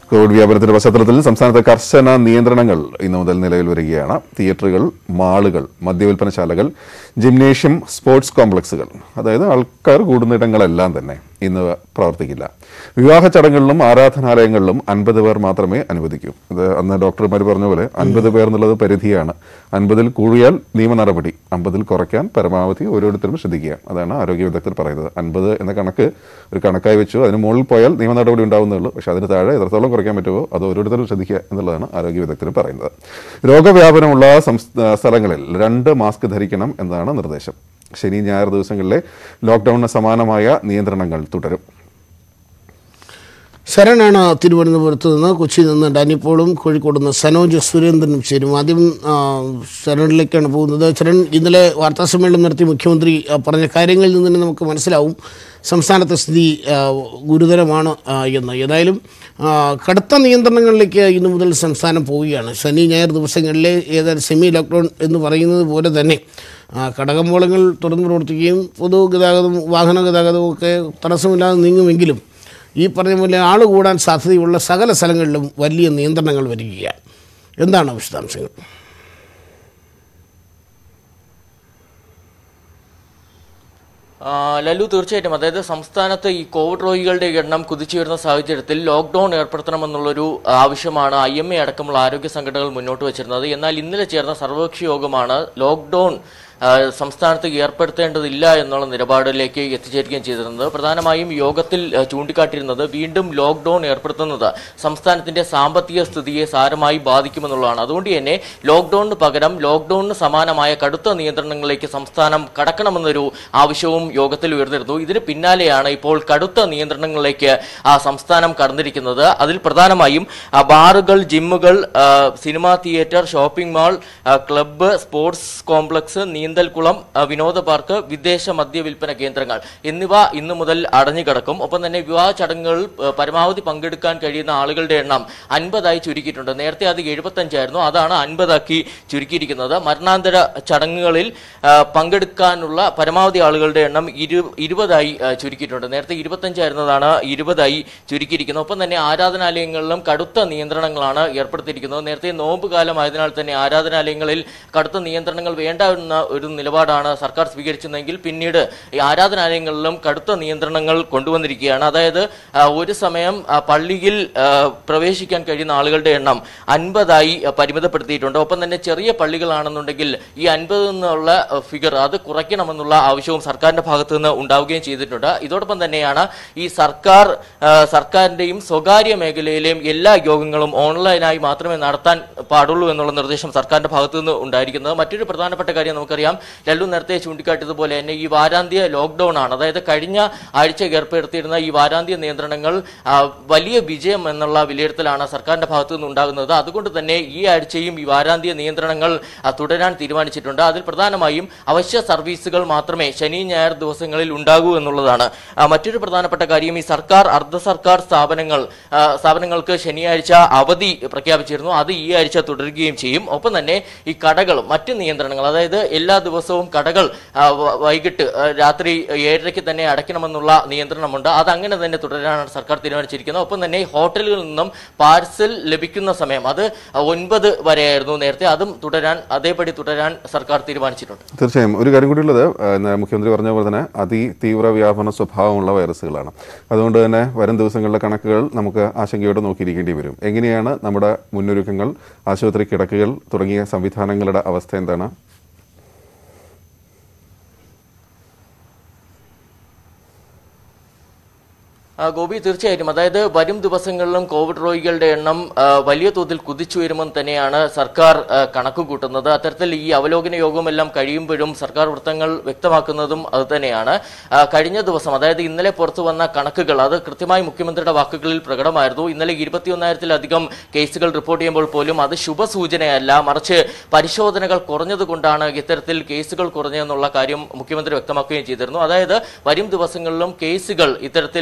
Covid വ്യാപനത്തിന്റെ പശ്ചാത്തലത്തിൽ സംസ്ഥാനത്ത് കർശന നിയന്ത്രണങ്ങൾ ഇന്നു മുതൽ നിലവിൽ വരികയാണ് തിയേറ്ററുകൾ മാളുകൾ മദ്യവിൽപ്പനശാലകൾ ജിംനേഷ്യം സ്പോർട്സ് കോംപ്ലക്സുകൾ അതായത് ആൾക്കാർ കൂടുന്നിടങ്ങളെല്ലാം തന്നെ ഇന്ന് പ്രവർത്തിക്കില്ല വിവാഹ ചടങ്ങുകളിലും ആരാധനാലയങ്ങളിലും അൻപത് പേർ മാത്രമേ അനുവദിക്കൂ ഇത് അന്ന് ഡോക്ടർമാർ പറഞ്ഞ പോലെ അൻപത് പേർ എന്നുള്ളത് പരിധിയാണ് അൻപതിൽ കൂടിയാൽ നിയമ നടപടി അമ്പതിൽ കുറയ്ക്കാൻ പരമാവധി ഓരോരുത്തരും ശ്രദ്ധിക്കുക അതാണ് ആരോഗ്യ വിദഗ്ധർ പറയുന്നത് അൻപത് എന്ന കണക്ക് ഒരു കണക്കായി വെച്ചു അതിന് മുകളിൽ പോയാൽ നിയമ നടപടി ഉണ്ടാവുന്നുള്ളൂ പക്ഷെ അതിന് താഴെ എത്രത്തോളം കുറയ്ക്കാൻ പറ്റുമോ അത് ഓരോരുത്തരും ശ്രദ്ധിക്കുക എന്നുള്ളതാണ് ആരോഗ്യ വിദഗ്ധർ പറയുന്നത് രോഗവ്യാപനമുള്ള സംസ്ഥ- സ്ഥലങ്ങളിൽ രണ്ട് മാസ്ക് ധരിക്കണം എന്നതാണ് നിർദ്ദേശം ശനി ഞായർ ദിവസങ്ങളിലെ ലോക്ക്ഡൌണിന് സമാനമായ നിയന്ത്രണങ്ങൾ തുടരും ശരണാണ് തിരുവനന്തപുരത്ത് നിന്ന് കൊച്ചിയിൽ നിന്ന് ഡാനിപ്പോളും കോഴിക്കോട് നിന്ന് സനോജ് സുരേന്ദ്രനും ചേരും ആദ്യം ആ, ശരണിലേക്കാണ് പോകുന്നത് ശരൺ ഇന്നലെ വാർത്താ സമ്മേളനം നടത്തി മുഖ്യമന്ത്രി ആ, പറഞ്ഞ കാര്യങ്ങളിൽ നിന്ന് തന്നെ നമുക്ക് മനസ്സിലാവും സംസ്ഥാനത്തെ സ്ഥിതി ആ, ഗുരുതരമാണ് ആ, എന്ന് ഏതായാലും ആ, കടുത്ത നിയന്ത്രണങ്ങളിലേക്ക് ഇന്നു മുതൽ സംസ്ഥാനം പോവുകയാണ് ശനി ഞായർ ദിവസങ്ങളിലെ ഏതായാലും സെമി ലോക്ക്ഡൗൺ എന്ന് പറയുന്നത് പോലെ തന്നെ ആ, കടകമ്പോളങ്ങൾ തുറന്നു പ്രവർത്തിക്കുകയും പൊതുഗതാഗതവും വാഹന ഗതാഗതവും ഒക്കെ തടസ്സമില്ലാതെ നീങ്ങുമെങ്കിലും ഈ പറഞ്ഞ പോലെ ആൾ കൂടാൻ സാധ്യതയുള്ള സകല സ്ഥലങ്ങളിലും വലിയ നിയന്ത്രണങ്ങൾ വരികയാണ് എന്താണ് വിശദാംശങ്ങൾ ആ, ലല്ലു തീർച്ചയായിട്ടും അതായത് സംസ്ഥാനത്ത് ഈ കോവിഡ് രോഗികളുടെ എണ്ണം കുതിച്ചുയരുന്ന സാഹചര്യത്തിൽ ലോക്ക്ഡൌൺ ഏർപ്പെടുത്തണമെന്നുള്ളൊരു ആവശ്യമാണ് ഐ എം എ അടക്കമുള്ള ആരോഗ്യ സംഘടനകൾ മുന്നോട്ട് വച്ചിരുന്നത് എന്നാൽ ഇന്നലെ ചേർന്ന സർവകക്ഷി യോഗമാണ് ലോക്ക്ഡൌൺ ആ, സംസ്ഥാനത്ത് ഏർപ്പെടുത്തേണ്ടതില്ല എന്നുള്ള നിലപാടിലേക്ക് എത്തിച്ചേരുകയും ചെയ്തിരുന്നത് പ്രധാനമായും യോഗത്തിൽ ആ, ചൂണ്ടിക്കാട്ടിയിരുന്നത് വീണ്ടും ലോക്ക്ഡൌൺ ഏർപ്പെടുത്തുന്നത് സംസ്ഥാനത്തിന്റെ സാമ്പത്തിക സ്ഥിതിയെ സാരമായി ബാധിക്കുമെന്നുള്ളതാണ് അതുകൊണ്ട് തന്നെ ലോക്ക്ഡൌണിന് പകരം ലോക്ക്ഡൌണിന് സമാനമായ കടുത്ത നിയന്ത്രണങ്ങളിലേക്ക് സംസ്ഥാനം കടക്കണമെന്നൊരു ആവശ്യവും യോഗത്തിൽ ഉയർന്നിരുന്നു ഇതിന് പിന്നാലെയാണ് ഇപ്പോൾ കടുത്ത നിയന്ത്രണങ്ങളിലേക്ക് ആ സംസ്ഥാനം കടന്നിരിക്കുന്നത് അതിൽ പ്രധാനമായും ആ, ബാറുകൾ ജിമ്മുകൾ ആ, സിനിമാ തിയേറ്റർ ഷോപ്പിംഗ് മാൾ ആ, ക്ലബ്ബ് സ്പോർട്സ് കോംപ്ലക്സ് നീന്തൽക്കുളം ആ, വിനോദ പാർക്ക് വിദേശ മദ്യ വിൽപ്പന കേന്ദ്രങ്ങൾ എന്നിവ ഇന്നു മുതൽ അടഞ്ഞു കിടക്കും ഒപ്പം തന്നെ വിവാഹ ചടങ്ങുകളിൽ ആ, പരമാവധി പങ്കെടുക്കാൻ കഴിയുന്ന ആളുകളുടെ എണ്ണം അൻപതായി ചുരുക്കിയിട്ടുണ്ട് നേരത്തെ അത് എഴുപത്തഞ്ചായിരുന്നു അതാണ് അൻപതാക്കി ചുരുക്കിയിരിക്കുന്നത് മരണാന്തര ചടങ്ങുകളിൽ ആ, പങ്കെടുക്കാനുള്ള പരമാവധി ആളുകളുടെ എണ്ണം ഇരു ഇരുപതായി ആ, ചുരുക്കിയിട്ടുണ്ട് നേരത്തെ ഇരുപത്തഞ്ചായിരുന്നതാണ് ഇരുപതായി ചുരുക്കിയിരിക്കുന്നത് ഒപ്പം തന്നെ ആരാധനാലയങ്ങളിലും കടുത്ത നിയന്ത്രണങ്ങളാണ് ഏർപ്പെടുത്തിയിരിക്കുന്നത് നേരത്തെ നോമ്പ് കാലമായതിനാൽ തന്നെ ആരാധനാലയങ്ങളിൽ കടുത്ത നിയന്ത്രണങ്ങൾ വേണ്ട എന്ന ഒരു നിലപാടാണ് സർക്കാർ സ്വീകരിച്ചതെങ്കിൽ പിന്നീട് ഈ ആരാധനാലയങ്ങളിലും കടുത്ത നിയന്ത്രണങ്ങൾ കൊണ്ടുവന്നിരിക്കുകയാണ് അതായത് ആ, ഒരു സമയം ആ, പള്ളിയിൽ ആ, പ്രവേശിക്കാൻ കഴിയുന്ന ആളുകളുടെ എണ്ണം അൻപതായി പരിമിതപ്പെടുത്തിയിട്ടുണ്ട് ഒപ്പം തന്നെ ചെറിയ പള്ളികളാണെന്നുണ്ടെങ്കിൽ ഈ അൻപത് നിന്നുള്ള ഫിഗർ അത് കുറയ്ക്കണമെന്നുള്ള ആവശ്യവും സർക്കാരിന്റെ ഭാഗത്ത് നിന്ന് ഉണ്ടാവുകയും ചെയ്തിട്ടുണ്ട് ഇതോടൊപ്പം തന്നെയാണ് ഈ സർക്കാർ ആ, സർക്കാരിന്റെയും സ്വകാര്യ മേഖലയിലെയും എല്ലാ യോഗങ്ങളും ഓൺലൈനായി മാത്രമേ നടത്താൻ പാടുള്ളൂ എന്നുള്ള നിർദ്ദേശം സർക്കാരിന്റെ ഭാഗത്തു നിന്ന് ഉണ്ടായിരിക്കുന്നത് മറ്റൊരു പ്രധാനപ്പെട്ട കാര്യം നമുക്കറിയാം ലല്ലു നേരത്തെ ചൂണ്ടിക്കാട്ടിയതുപോലെ തന്നെ ഈ വാരാന്ത്യ ലോക്ക്ഡൌൺ ആണ് അതായത് കഴിഞ്ഞ ആഴ്ച ഏർപ്പെടുത്തിയിരുന്ന ഈ വാരാന്ത്യ നിയന്ത്രണങ്ങൾ ആ, വലിയ വിജയം എന്നുള്ള വിലയിരുത്തലാണ് സർക്കാരിന്റെ ഭാഗത്തു നിന്ന് ഉണ്ടാകുന്നത് അതുകൊണ്ട് തന്നെ ഈ ആഴ്ചയും ഈ വാരാന്ത്യ നിയന്ത്രണങ്ങൾ ആ, തുടരാൻ തീരുമാനിച്ചിട്ടുണ്ട് അതിൽ പ്രധാനമായും അവശ്യ സർവീസുകൾ മാത്രമേ ശനി ഞായർ ദിവസങ്ങളിൽ ഉണ്ടാകൂ എന്നുള്ളതാണ് ആ, മറ്റൊരു പ്രധാനപ്പെട്ട കാര്യം ഈ സർക്കാർ അർദ്ധ സർക്കാർ സ്ഥാപനങ്ങൾ ആ, സ്ഥാപനങ്ങൾക്ക് ശനിയാഴ്ച അവധി പ്രഖ്യാപിച്ചിരുന്നു അത് ഈ ആഴ്ച തുടരുകയും ചെയ്യും ഒപ്പം തന്നെ ഈ കടകളും മറ്റ് നിയന്ത്രണങ്ങൾ അതായത് എല്ലാ ദിവസവും കടകൾ ആ, വ- വൈകിട്ട് ആ, രാത്രി ഏഴരയ്ക്ക് തന്നെ അടയ്ക്കണമെന്നുള്ള നിയന്ത്രണമുണ്ട് അത് അങ്ങനെ തന്നെ തുടരാനാണ് സർക്കാർ തീരുമാനിച്ചിരിക്കുന്നത് ഒപ്പം തന്നെ ഈ ഹോട്ടലുകളിൽ നിന്നും പാഴ്സൽ ലഭിക്കുന്ന സമയം അത് ഒൻപത് വരെയായിരുന്നു നേരത്തെ അതും തുടരാൻ അതേപടി തുടരാൻ സർക്കാർ തീരുമാനിച്ചിട്ടുണ്ട് തീർച്ചയായും ഒരു കാര്യം കൂടിയുള്ളത് ആ, ഇന്ന് മുഖ്യമന്ത്രി പറഞ്ഞ പോലെ തന്നെ അതിതീവ്ര വ്യാപന സ്വഭാവമുള്ള വൈറസുകളാണ് അതുകൊണ്ട് തന്നെ വരും ദിവസങ്ങളിലെ കണക്കുകൾ നമുക്ക് ആശങ്കയോടെ നോക്കിയിരിക്കേണ്ടി വരും എങ്ങനെയാണ് നമ്മുടെ മുന്നൊരുക്കങ്ങൾ ആശുപത്രി കിടക്കുകൾ തുടങ്ങിയ സംവിധാനങ്ങളുടെ അവസ്ഥ എന്താണ് ആ, ഗോപി തീർച്ചയായിട്ടും അതായത് വരും ദിവസങ്ങളിലും കോവിഡ് രോഗികളുടെ എണ്ണം ആ, വലിയ തോതിൽ കുതിച്ചുയരുമെന്ന് തന്നെയാണ് സർക്കാർ ആ, കണക്ക് കൂട്ടുന്നത് അത്തരത്തിൽ ഈ അവലോകന യോഗമെല്ലാം കഴിയുമ്പോഴും സർക്കാർ വൃത്തങ്ങൾ വ്യക്തമാക്കുന്നതും അത് തന്നെയാണ് ആ, കഴിഞ്ഞ ദിവസം അതായത് ഇന്നലെ പുറത്തു വന്ന കണക്കുകൾ അത് കൃത്യമായി മുഖ്യമന്ത്രിയുടെ വാക്കുകളിൽ പ്രകടമായിരുന്നു ഇന്നലെ ഇരുപത്തിയൊന്നായിരത്തിലധികം കേസുകൾ റിപ്പോർട്ട് ചെയ്യുമ്പോൾ പോലും അത് ശുഭസൂചനയല്ല മറിച്ച് പരിശോധനകൾ കുറഞ്ഞതുകൊണ്ടാണ് ഇത്തരത്തിൽ കേസുകൾ കുറഞ്ഞതെന്നുള്ള കാര്യം മുഖ്യമന്ത്രി വ്യക്തമാക്കുകയും ചെയ്തിരുന്നു അതായത് വരും ദിവസങ്ങളിലും കേസുകൾ ഇത്തരത്തിൽ ഉയരാൻ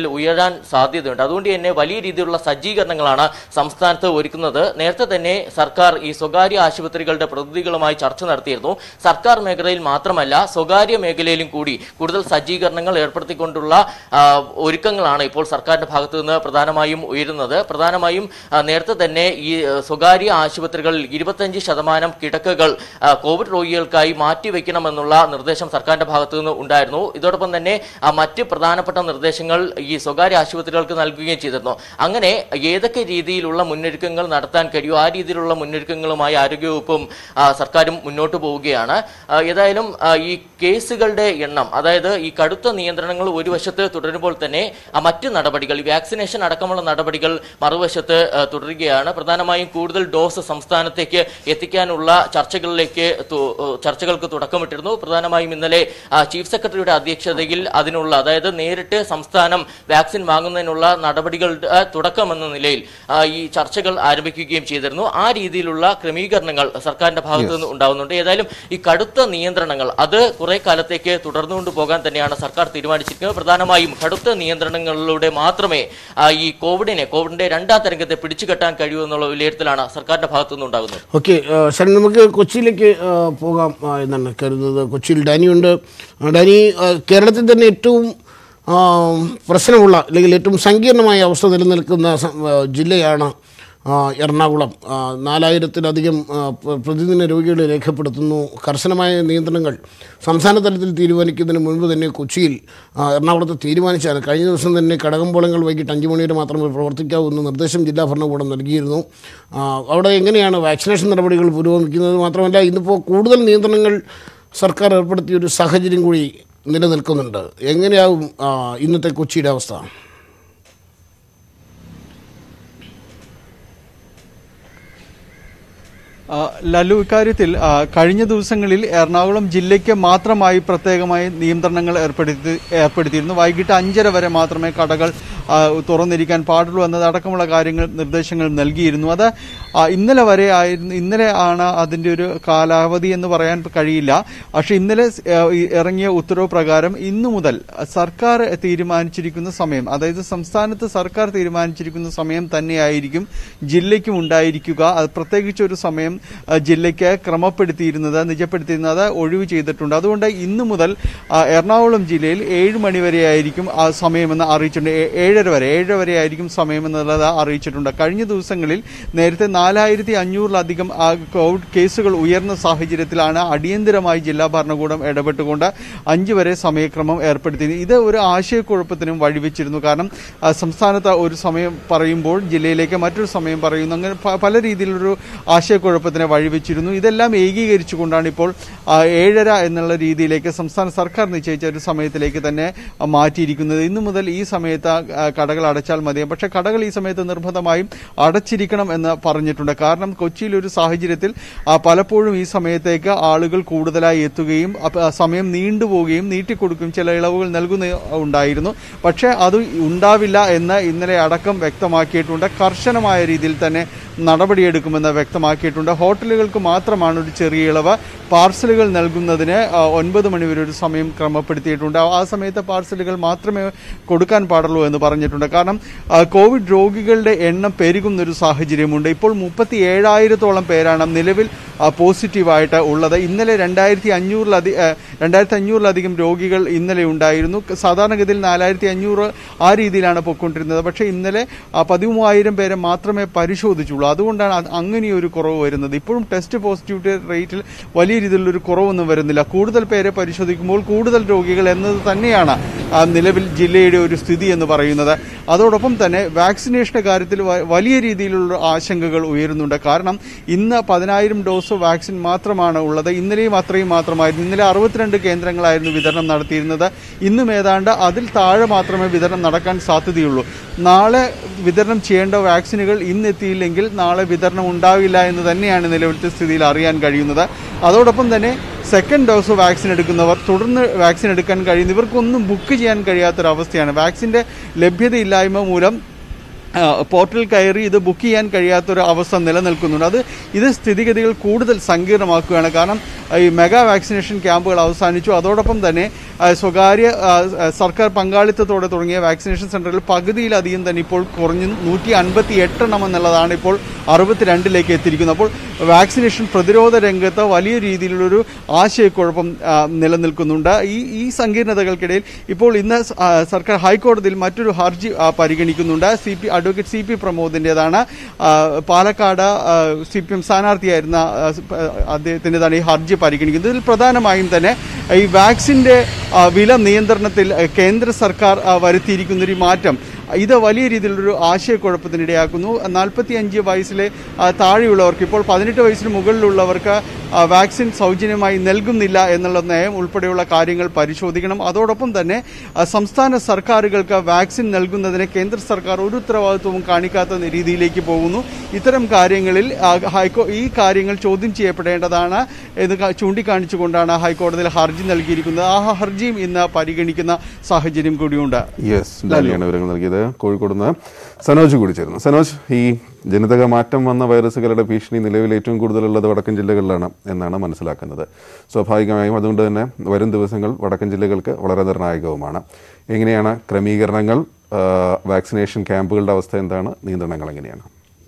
തുടരാൻ സാധ്യതയുണ്ട് അതുകൊണ്ട് തന്നെ വലിയ രീതിയിലുള്ള സജ്ജീകരണങ്ങളാണ് സംസ്ഥാനത്ത് ഒരുക്കുന്നത് നേരത്തെ തന്നെ സർക്കാർ ഈ സ്വകാര്യ ആശുപത്രികളുടെ പ്രതിനിധികളുമായി ചർച്ച നടത്തിയിരുന്നു സർക്കാർ മേഖലയിൽ മാത്രമല്ല സ്വകാര്യ മേഖലയിലും കൂടി കൂടുതൽ സജ്ജീകരണങ്ങൾ ഏർപ്പെടുത്തിക്കൊണ്ടുള്ള ആ, ഒരുക്കങ്ങളാണ് ഇപ്പോൾ സർക്കാരിന്റെ ഭാഗത്തു നിന്ന് പ്രധാനമായും ഉയരുന്നത് പ്രധാനമായും ആ, നേരത്തെ തന്നെ ഈ ആ, സ്വകാര്യ ആശുപത്രികളിൽ ഇരുപത്തഞ്ച് ശതമാനം കിടക്കകൾ ആ, കോവിഡ് രോഗികൾക്കായി മാറ്റിവെക്കണമെന്നുള്ള നിർദ്ദേശം സർക്കാരിന്റെ ഭാഗത്തു നിന്ന് ഉണ്ടായിരുന്നു ഇതോടൊപ്പം തന്നെ ആ, മറ്റ് പ്രധാനപ്പെട്ട നിർദ്ദേശങ്ങൾ ഈ സ്വകാര്യ ആശുപത്രികൾക്ക് നൽകുകയും ചെയ്തിരുന്നു അങ്ങനെ ഏതൊക്കെ രീതിയിലുള്ള മുന്നൊരുക്കങ്ങൾ നടത്താൻ കഴിയുമോ ആ രീതിയിലുള്ള മുന്നൊരുക്കങ്ങളുമായി ആരോഗ്യവകുപ്പും ആ, സർക്കാരും മുന്നോട്ട് പോവുകയാണ് ആ, ഏതായാലും ആ, ഈ കേസുകളുടെ എണ്ണം അതായത് ഈ കടുത്ത നിയന്ത്രണങ്ങൾ ഒരു വശത്ത് തുടരുമ്പോൾ തന്നെ ആ, മറ്റ് നടപടികൾ ഈ വാക്സിനേഷൻ അടക്കമുള്ള നടപടികൾ മറുവശത്ത് ആ, തുടരുകയാണ് പ്രധാനമായും കൂടുതൽ ഡോസ് സംസ്ഥാനത്തേക്ക് എത്തിക്കാനുള്ള ചർച്ചകളിലേക്ക് തു- ചർച്ചകൾക്ക് തുടക്കമിട്ടിരുന്നു പ്രധാനമായും ഇന്നലെ ആ, ചീഫ് സെക്രട്ടറിയുടെ അധ്യക്ഷതയിൽ അതിനുള്ള അതായത് നേരിട്ട് സംസ്ഥാനം വാക്സിൻ വാങ്ങുന്നതിനുള്ള നടപടികളുടെ ആ, തുടക്കമെന്ന നിലയിൽ ആ, ഈ ചർച്ചകൾ ആരംഭിക്കുകയും ചെയ്തിരുന്നു ആ രീതിയിലുള്ള ക്രമീകരണങ്ങൾ സർക്കാരിന്റെ ഭാഗത്തു നിന്ന് ഉണ്ടാവുന്നുണ്ട് ഏതായാലും ഈ കടുത്ത നിയന്ത്രണങ്ങൾ അത് കുറെ കാലത്തേക്ക് തുടർന്നുകൊണ്ട് പോകാൻ തന്നെയാണ് സർക്കാർ തീരുമാനിച്ചിരിക്കുന്നത് പ്രധാനമായും കടുത്ത നിയന്ത്രണങ്ങളിലൂടെ മാത്രമേ ആ, ഈ കോവിഡിനെ കോവിഡിന്റെ രണ്ടാം തരംഗത്തെ പിടിച്ചുകെട്ടാൻ കഴിയൂ എന്നുള്ള വിലയിരുത്തലാണ് സർക്കാരിന്റെ ഭാഗത്തു നിന്നുണ്ടാകുന്നത് ഓക്കെ ശരൺ നമുക്ക് കൊച്ചിയിലേക്ക് ആ, പോകാം ആ, എന്നാണ് കരുതുന്നത് കൊച്ചിയിൽ ഡാനിയുണ്ട് ആ, ഡാനി ആ, കേരളത്തിൽ തന്നെ ഏറ്റവും ആ, പ്രശ്നമുള്ള അല്ലെങ്കിൽ ഏറ്റവും സങ്കീർണമായ അവസ്ഥ നിലനിൽക്കുന്ന സ- ആ, ജില്ലയാണ് ആ, എറണാകുളം ആ, നാലായിരത്തിലധികം ആ, പ്ര- പ്രതിദിന രോഗികളെ രേഖപ്പെടുത്തുന്നു കർശനമായ നിയന്ത്രണങ്ങൾ സംസ്ഥാന തലത്തിൽ തീരുമാനിക്കുന്നതിന് മുൻപ് തന്നെ കൊച്ചിയിൽ ആ, എറണാകുളത്ത് തീരുമാനിച്ചാണ് കഴിഞ്ഞ ദിവസം തന്നെ കടകമ്പോളങ്ങൾ വൈകിട്ട് അഞ്ച് മണി വരെ മാത്രമേ പ്രവർത്തിക്കാവൂ എന്ന് നിർദ്ദേശം ജില്ലാ ഭരണകൂടം നൽകിയിരുന്നു ആ, അവിടെ എങ്ങനെയാണ് വാക്സിനേഷൻ നടപടികൾ പുരോഗമിക്കുന്നത് മാത്രമല്ല ഇന്നിപ്പോൾ കൂടുതൽ നിയന്ത്രണങ്ങൾ സർക്കാർ ഏർപ്പെടുത്തിയ ഒരു സാഹചര്യം കൂടി നിലനിൽക്കുന്നുണ്ട് എങ്ങനെയാവും ആ, ഇന്നത്തെ കൊച്ചിയുടെ അവസ്ഥ ആ, ലല്ലു ഇക്കാര്യത്തിൽ ആ, കഴിഞ്ഞ ദിവസങ്ങളിൽ എറണാകുളം ജില്ലയ്ക്ക് മാത്രമായി പ്രത്യേകമായി നിയന്ത്രണങ്ങൾ ഏർപ്പെടുത്തി ഏർപ്പെടുത്തിയിരുന്നു വൈകിട്ട് അഞ്ചര വരെ മാത്രമേ കടകൾ ആ, തുറന്നിരിക്കാൻ പാടുള്ളൂ എന്നതടക്കമുള്ള കാര്യങ്ങൾ നിർദ്ദേശങ്ങൾ നൽകിയിരുന്നു അത് ആ, ഇന്നലെ വരെ ആയിരുന്നു ഇന്നലെ ആണ് അതിൻ്റെ ഒരു കാലാവധി എന്ന് പറയാൻ കഴിയില്ല പക്ഷേ ഇന്നലെ സ്- ആ, ഈ ഇറങ്ങിയ ഉത്തരവ് പ്രകാരം ഇന്നു മുതൽ സർക്കാർ തീരുമാനിച്ചിരിക്കുന്ന സമയം അതായത് സംസ്ഥാനത്ത് സർക്കാർ തീരുമാനിച്ചിരിക്കുന്ന സമയം തന്നെയായിരിക്കും ജില്ലയ്ക്കും ഉണ്ടായിരിക്കുക അത് പ്രത്യേകിച്ച് ഒരു സമയം ആ, ജില്ലയ്ക്ക് ക്രമപ്പെടുത്തിയിരുന്നത് നിജപ്പെടുത്തിയിരുന്നത് ഒഴിവ് ചെയ്തിട്ടുണ്ട് അതുകൊണ്ട് ഇന്നു മുതൽ ആ, എറണാകുളം ജില്ലയിൽ ഏഴ് മണി വരെയായിരിക്കും ആ സമയമെന്ന് അറിയിച്ചിട്ടുണ്ട് ഏ- ഏഴര വരെ ഏഴര വരെ ആയിരിക്കും സമയമെന്നുള്ളത് അറിയിച്ചിട്ടുണ്ട് കഴിഞ്ഞ ദിവസങ്ങളിൽ നേരത്തെ നാലായിരത്തി അഞ്ഞൂറിലധികം ആ, കോവിഡ് കേസുകൾ ഉയർന്ന സാഹചര്യത്തിലാണ് അടിയന്തരമായി ജില്ലാ ഭരണകൂടം ഇടപെട്ടുകൊണ്ട് അഞ്ച് വരെ സമയക്രമം ഏർപ്പെടുത്തിയത് ഇത് ഒരു ആശയക്കുഴപ്പത്തിനും വഴിവെച്ചിരുന്നു കാരണം ആ, സംസ്ഥാനത്ത് ഒരു സമയം പറയുമ്പോൾ ജില്ലയിലേക്ക് മറ്റൊരു സമയം പറയുന്നു അങ്ങനെ പ- പല രീതിയിലൊരു ആശയക്കുഴപ്പത്തിന് വഴിവെച്ചിരുന്നു ഇതെല്ലാം ഏകീകരിച്ചുകൊണ്ടാണ് ഇപ്പോൾ ആ, ഏഴര എന്നുള്ള രീതിയിലേക്ക് സംസ്ഥാന സർക്കാർ നിശ്ചയിച്ച ഒരു സമയത്തിലേക്ക് തന്നെ ആ, മാറ്റിയിരിക്കുന്നത് ഇന്നു മുതൽ ഈ സമയത്ത് ആ, കടകൾ അടച്ചാൽ മതി പക്ഷേ കടകൾ ഈ സമയത്ത് നിർബന്ധമായും അടച്ചിരിക്കണം എന്ന് പറഞ്ഞിട്ടുണ്ട് കാരണം കൊച്ചിയിൽ ഒരു സാഹചര്യത്തിൽ ആ, പലപ്പോഴും ഈ സമയത്തേക്ക് ആളുകൾ കൂടുതലായി എത്തുകയും അപ്പ- ആ സമയം നീണ്ടുപോവുകയും നീട്ടിക്കൊടുക്കുകയും ചില ഇളവുകൾ നൽകുന്ന ഉണ്ടായിരുന്നു പക്ഷേ അത് ഉണ്ടാവില്ല എന്ന് ഇന്നലെ അടക്കം വ്യക്തമാക്കിയിട്ടുണ്ട് കർശനമായ രീതിയിൽ തന്നെ നടപടിയെടുക്കുമെന്ന് വ്യക്തമാക്കിയിട്ടുണ്ട് ഹോട്ടലുകൾക്ക് മാത്രമാണ് ഒരു ചെറിയ ഇളവ് പാർസലുകൾ നൽകുന്നതിന് ആ, ഒൻപത് മണിവരെ ഒരു സമയം ക്രമപ്പെടുത്തിയിട്ടുണ്ട് ആ- ആ സമയത്ത് പാർസലുകൾ മാത്രമേ കൊടുക്കാൻ പാടുള്ളൂ എന്ന് പറഞ്ഞിട്ടുണ്ട് കാരണം ആ, കോവിഡ് രോഗികളുടെ എണ്ണം പെരുകുന്നൊരു സാഹചര്യമുണ്ട് ഇപ്പോൾ മുപ്പത്തി ഏഴായിരത്തോളം പേരാണ് നിലവിൽ ആ, പോസിറ്റീവായിട്ട് ഉള്ളത് ഇന്നലെ രണ്ടായിരത്തി അഞ്ഞൂറിലധികം രണ്ടായിരത്തി അഞ്ഞൂറിലധികം രോഗികൾ ഇന്നലെ ഉണ്ടായിരുന്നു ക- സാധാരണഗതിയിൽ നാലായിരത്തി അഞ്ഞൂറ് ആ രീതിയിലാണ് പൊയ്ക്കൊണ്ടിരുന്നത് പക്ഷേ ഇന്നലെ ആ, പതിമൂവായിരം പേരെ മാത്രമേ പരിശോധിച്ചുള്ളൂ അതുകൊണ്ടാണ് അത് അങ്ങനെയൊരു കുറവ് വരുന്നത് ഇപ്പോഴും ടെസ്റ്റ് പോസിറ്റിവിറ്റി റേറ്റിൽ വലിയ രീതിയിലുള്ളൊരു കുറവൊന്നും വരുന്നില്ല കൂടുതൽ പേരെ പരിശോധിക്കുമ്പോൾ കൂടുതൽ രോഗികൾ എന്നത് തന്നെയാണ് ആ, നിലവിൽ ജില്ലയുടെ ഒരു സ്ഥിതി എന്ന് പറയുന്നത് അതോടൊപ്പം തന്നെ വാക്സിനേഷന്റെ കാര്യത്തിൽ വ- വലിയ രീതിയിലുള്ള ആശങ്കകൾ ഉയരുന്നുണ്ട് കാരണം ഇന്ന് പതിനായിരം ഡോസ് വാക്സിൻ മാത്രമാണ് ഉള്ളത് ഇന്നലെയും അത്രയും മാത്രമായിരുന്നു ഇന്നലെ അറുപത്തിരണ്ട് കേന്ദ്രങ്ങളായിരുന്നു വിതരണം നടത്തിയിരുന്നത് ഇന്നും ഏതാണ്ട് അതിൽ താഴെ മാത്രമേ വിതരണം നടക്കാൻ സാധ്യതയുള്ളൂ നാളെ വിതരണം ചെയ്യേണ്ട വാക്സിനുകൾ ഇന്ന് എത്തിയില്ലെങ്കിൽ നാളെ വിതരണം ഉണ്ടാവില്ല എന്ന് തന്നെയാണ് നിലവിലത്തെ സ്ഥിതിയിൽ അറിയാൻ കഴിയുന്നത് അതോടൊപ്പം തന്നെ സെക്കൻഡ് ഡോസ് വാക്സിൻ എടുക്കുന്നവർ തുടർന്ന് വാക്സിൻ എടുക്കാൻ കഴിയുന്ന ഇവർക്കൊന്നും ബുക്ക് ചെയ്യാൻ കഴിയാത്തൊരവസ്ഥയാണ് വാക്സിൻ്റെ ലഭ്യതയില്ലായ്മ മൂലം ആ, പോർട്ടൽ കയറി ഇത് ബുക്ക് ചെയ്യാൻ കഴിയാത്തൊരു അവസ്ഥ നിലനിൽക്കുന്നുണ്ട് അത് ഇത് സ്ഥിതിഗതികൾ കൂടുതൽ സങ്കീർണമാക്കുകയാണ് കാരണം ആ, ഈ മെഗാ വാക്സിനേഷൻ ക്യാമ്പുകൾ അവസാനിച്ചു അതോടൊപ്പം തന്നെ ആ, സ്വകാര്യ ആ, ആ, സർക്കാർ പങ്കാളിത്തത്തോടെ തുടങ്ങിയ വാക്സിനേഷൻ സെന്ററുകൾ പകുതിയിലധികം തന്നെ ഇപ്പോൾ കുറഞ്ഞു നൂറ്റി അൻപത്തി എട്ടെണ്ണം എന്നുള്ളതാണ് ഇപ്പോൾ അറുപത്തിരണ്ടിലേക്ക് എത്തിയിരിക്കുന്നത് അപ്പോൾ വാക്സിനേഷൻ പ്രതിരോധ രംഗത്ത് വലിയ രീതിയിലുള്ളൊരു ആശയക്കുഴപ്പം ആ, നിലനിൽക്കുന്നുണ്ട് ഈ ഈ സങ്കീർണതകൾക്കിടയിൽ ഇപ്പോൾ ഇന്ന് സ- ആ, സർക്കാർ ഹൈക്കോടതിയിൽ മറ്റൊരു ഹർജി ആ, പരിഗണിക്കുന്നുണ്ട് C P advocate C P പ്രമോദിൻ്റെതാണ് പാലക്കാട് സി പി എം സ്ഥാനാർത്ഥിയായിരുന്ന ആ, സ്- ആ, അദ്ദേഹത്തിൻ്റെതാണ് ഈ ഹർജി പരിഗണിക്കുന്നത് ഇതിൽ പ്രധാനമായും തന്നെ ഈ വാക്സിൻ്റെ ആ, വില നിയന്ത്രണത്തിൽ ആ, കേന്ദ്ര സർക്കാർ ആ, വരുത്തിയിരിക്കുന്ന ഒരു മാറ്റം ഇത് വലിയ രീതിയിലൊരു ആശയക്കുഴപ്പത്തിനിടയാക്കുന്നു നാൽപ്പത്തി അഞ്ച് വയസ്സിലെ ആ, താഴെയുള്ളവർക്ക് ഇപ്പോൾ പതിനെട്ട് വയസ്സിന് മുകളിലുള്ളവർക്ക് ആ, വാക്സിൻ സൗജന്യമായി നൽകുന്നില്ല എന്നുള്ള നയം ഉൾപ്പെടെയുള്ള കാര്യങ്ങൾ പരിശോധിക്കണം അതോടൊപ്പം തന്നെ ആ, സംസ്ഥാന സർക്കാരുകൾക്ക് വാക്സിൻ നൽകുന്നതിന് കേന്ദ്ര സർക്കാർ ഒരു ഉത്തരവാദിത്വവും കാണിക്കാത്ത രീതിയിലേക്ക് പോകുന്നു ഇത്തരം കാര്യങ്ങളിൽ ആ, ഹൈക്കോ ഈ കാര്യങ്ങൾ ചോദ്യം ചെയ്യപ്പെടേണ്ടതാണ് എന്ന് ക- ചൂണ്ടിക്കാണിച്ചുകൊണ്ടാണ് ഹൈക്കോടതിയിൽ ഹർജി നൽകിയിരിക്കുന്നത് ആ ഹർജിയും ഇന്ന് പരിഗണിക്കുന്ന സാഹചര്യം കൂടിയുണ്ട് യെസ് ഡാലിയാണ് വിവരങ്ങൾ നൽകിയത് കോഴിക്കോട് നിന്ന് സനോജ് കൂടി ചേരുന്നു സനോജ് ഈ ജനിതക മാറ്റം വന്ന വൈറസുകളുടെ ഭീഷണി നിലവിൽ ഏറ്റവും കൂടുതലുള്ളത് വടക്കൻ ജില്ലകളിലാണ് എന്നാണ് മനസ്സിലാക്കുന്നത് സ്വാഭാവികമായും അതുകൊണ്ട് തന്നെ വരും ദിവസങ്ങൾ വടക്കൻ ജില്ലകൾക്ക് വളരെ നിർണായകവുമാണ് എങ്ങനെയാണ് ക്രമീകരണങ്ങൾ ആ, വാക്സിനേഷൻ ക്യാമ്പുകളുടെ അവസ്ഥ എന്താണ് നിയന്ത്രണങ്ങൾ എങ്ങനെയാണ്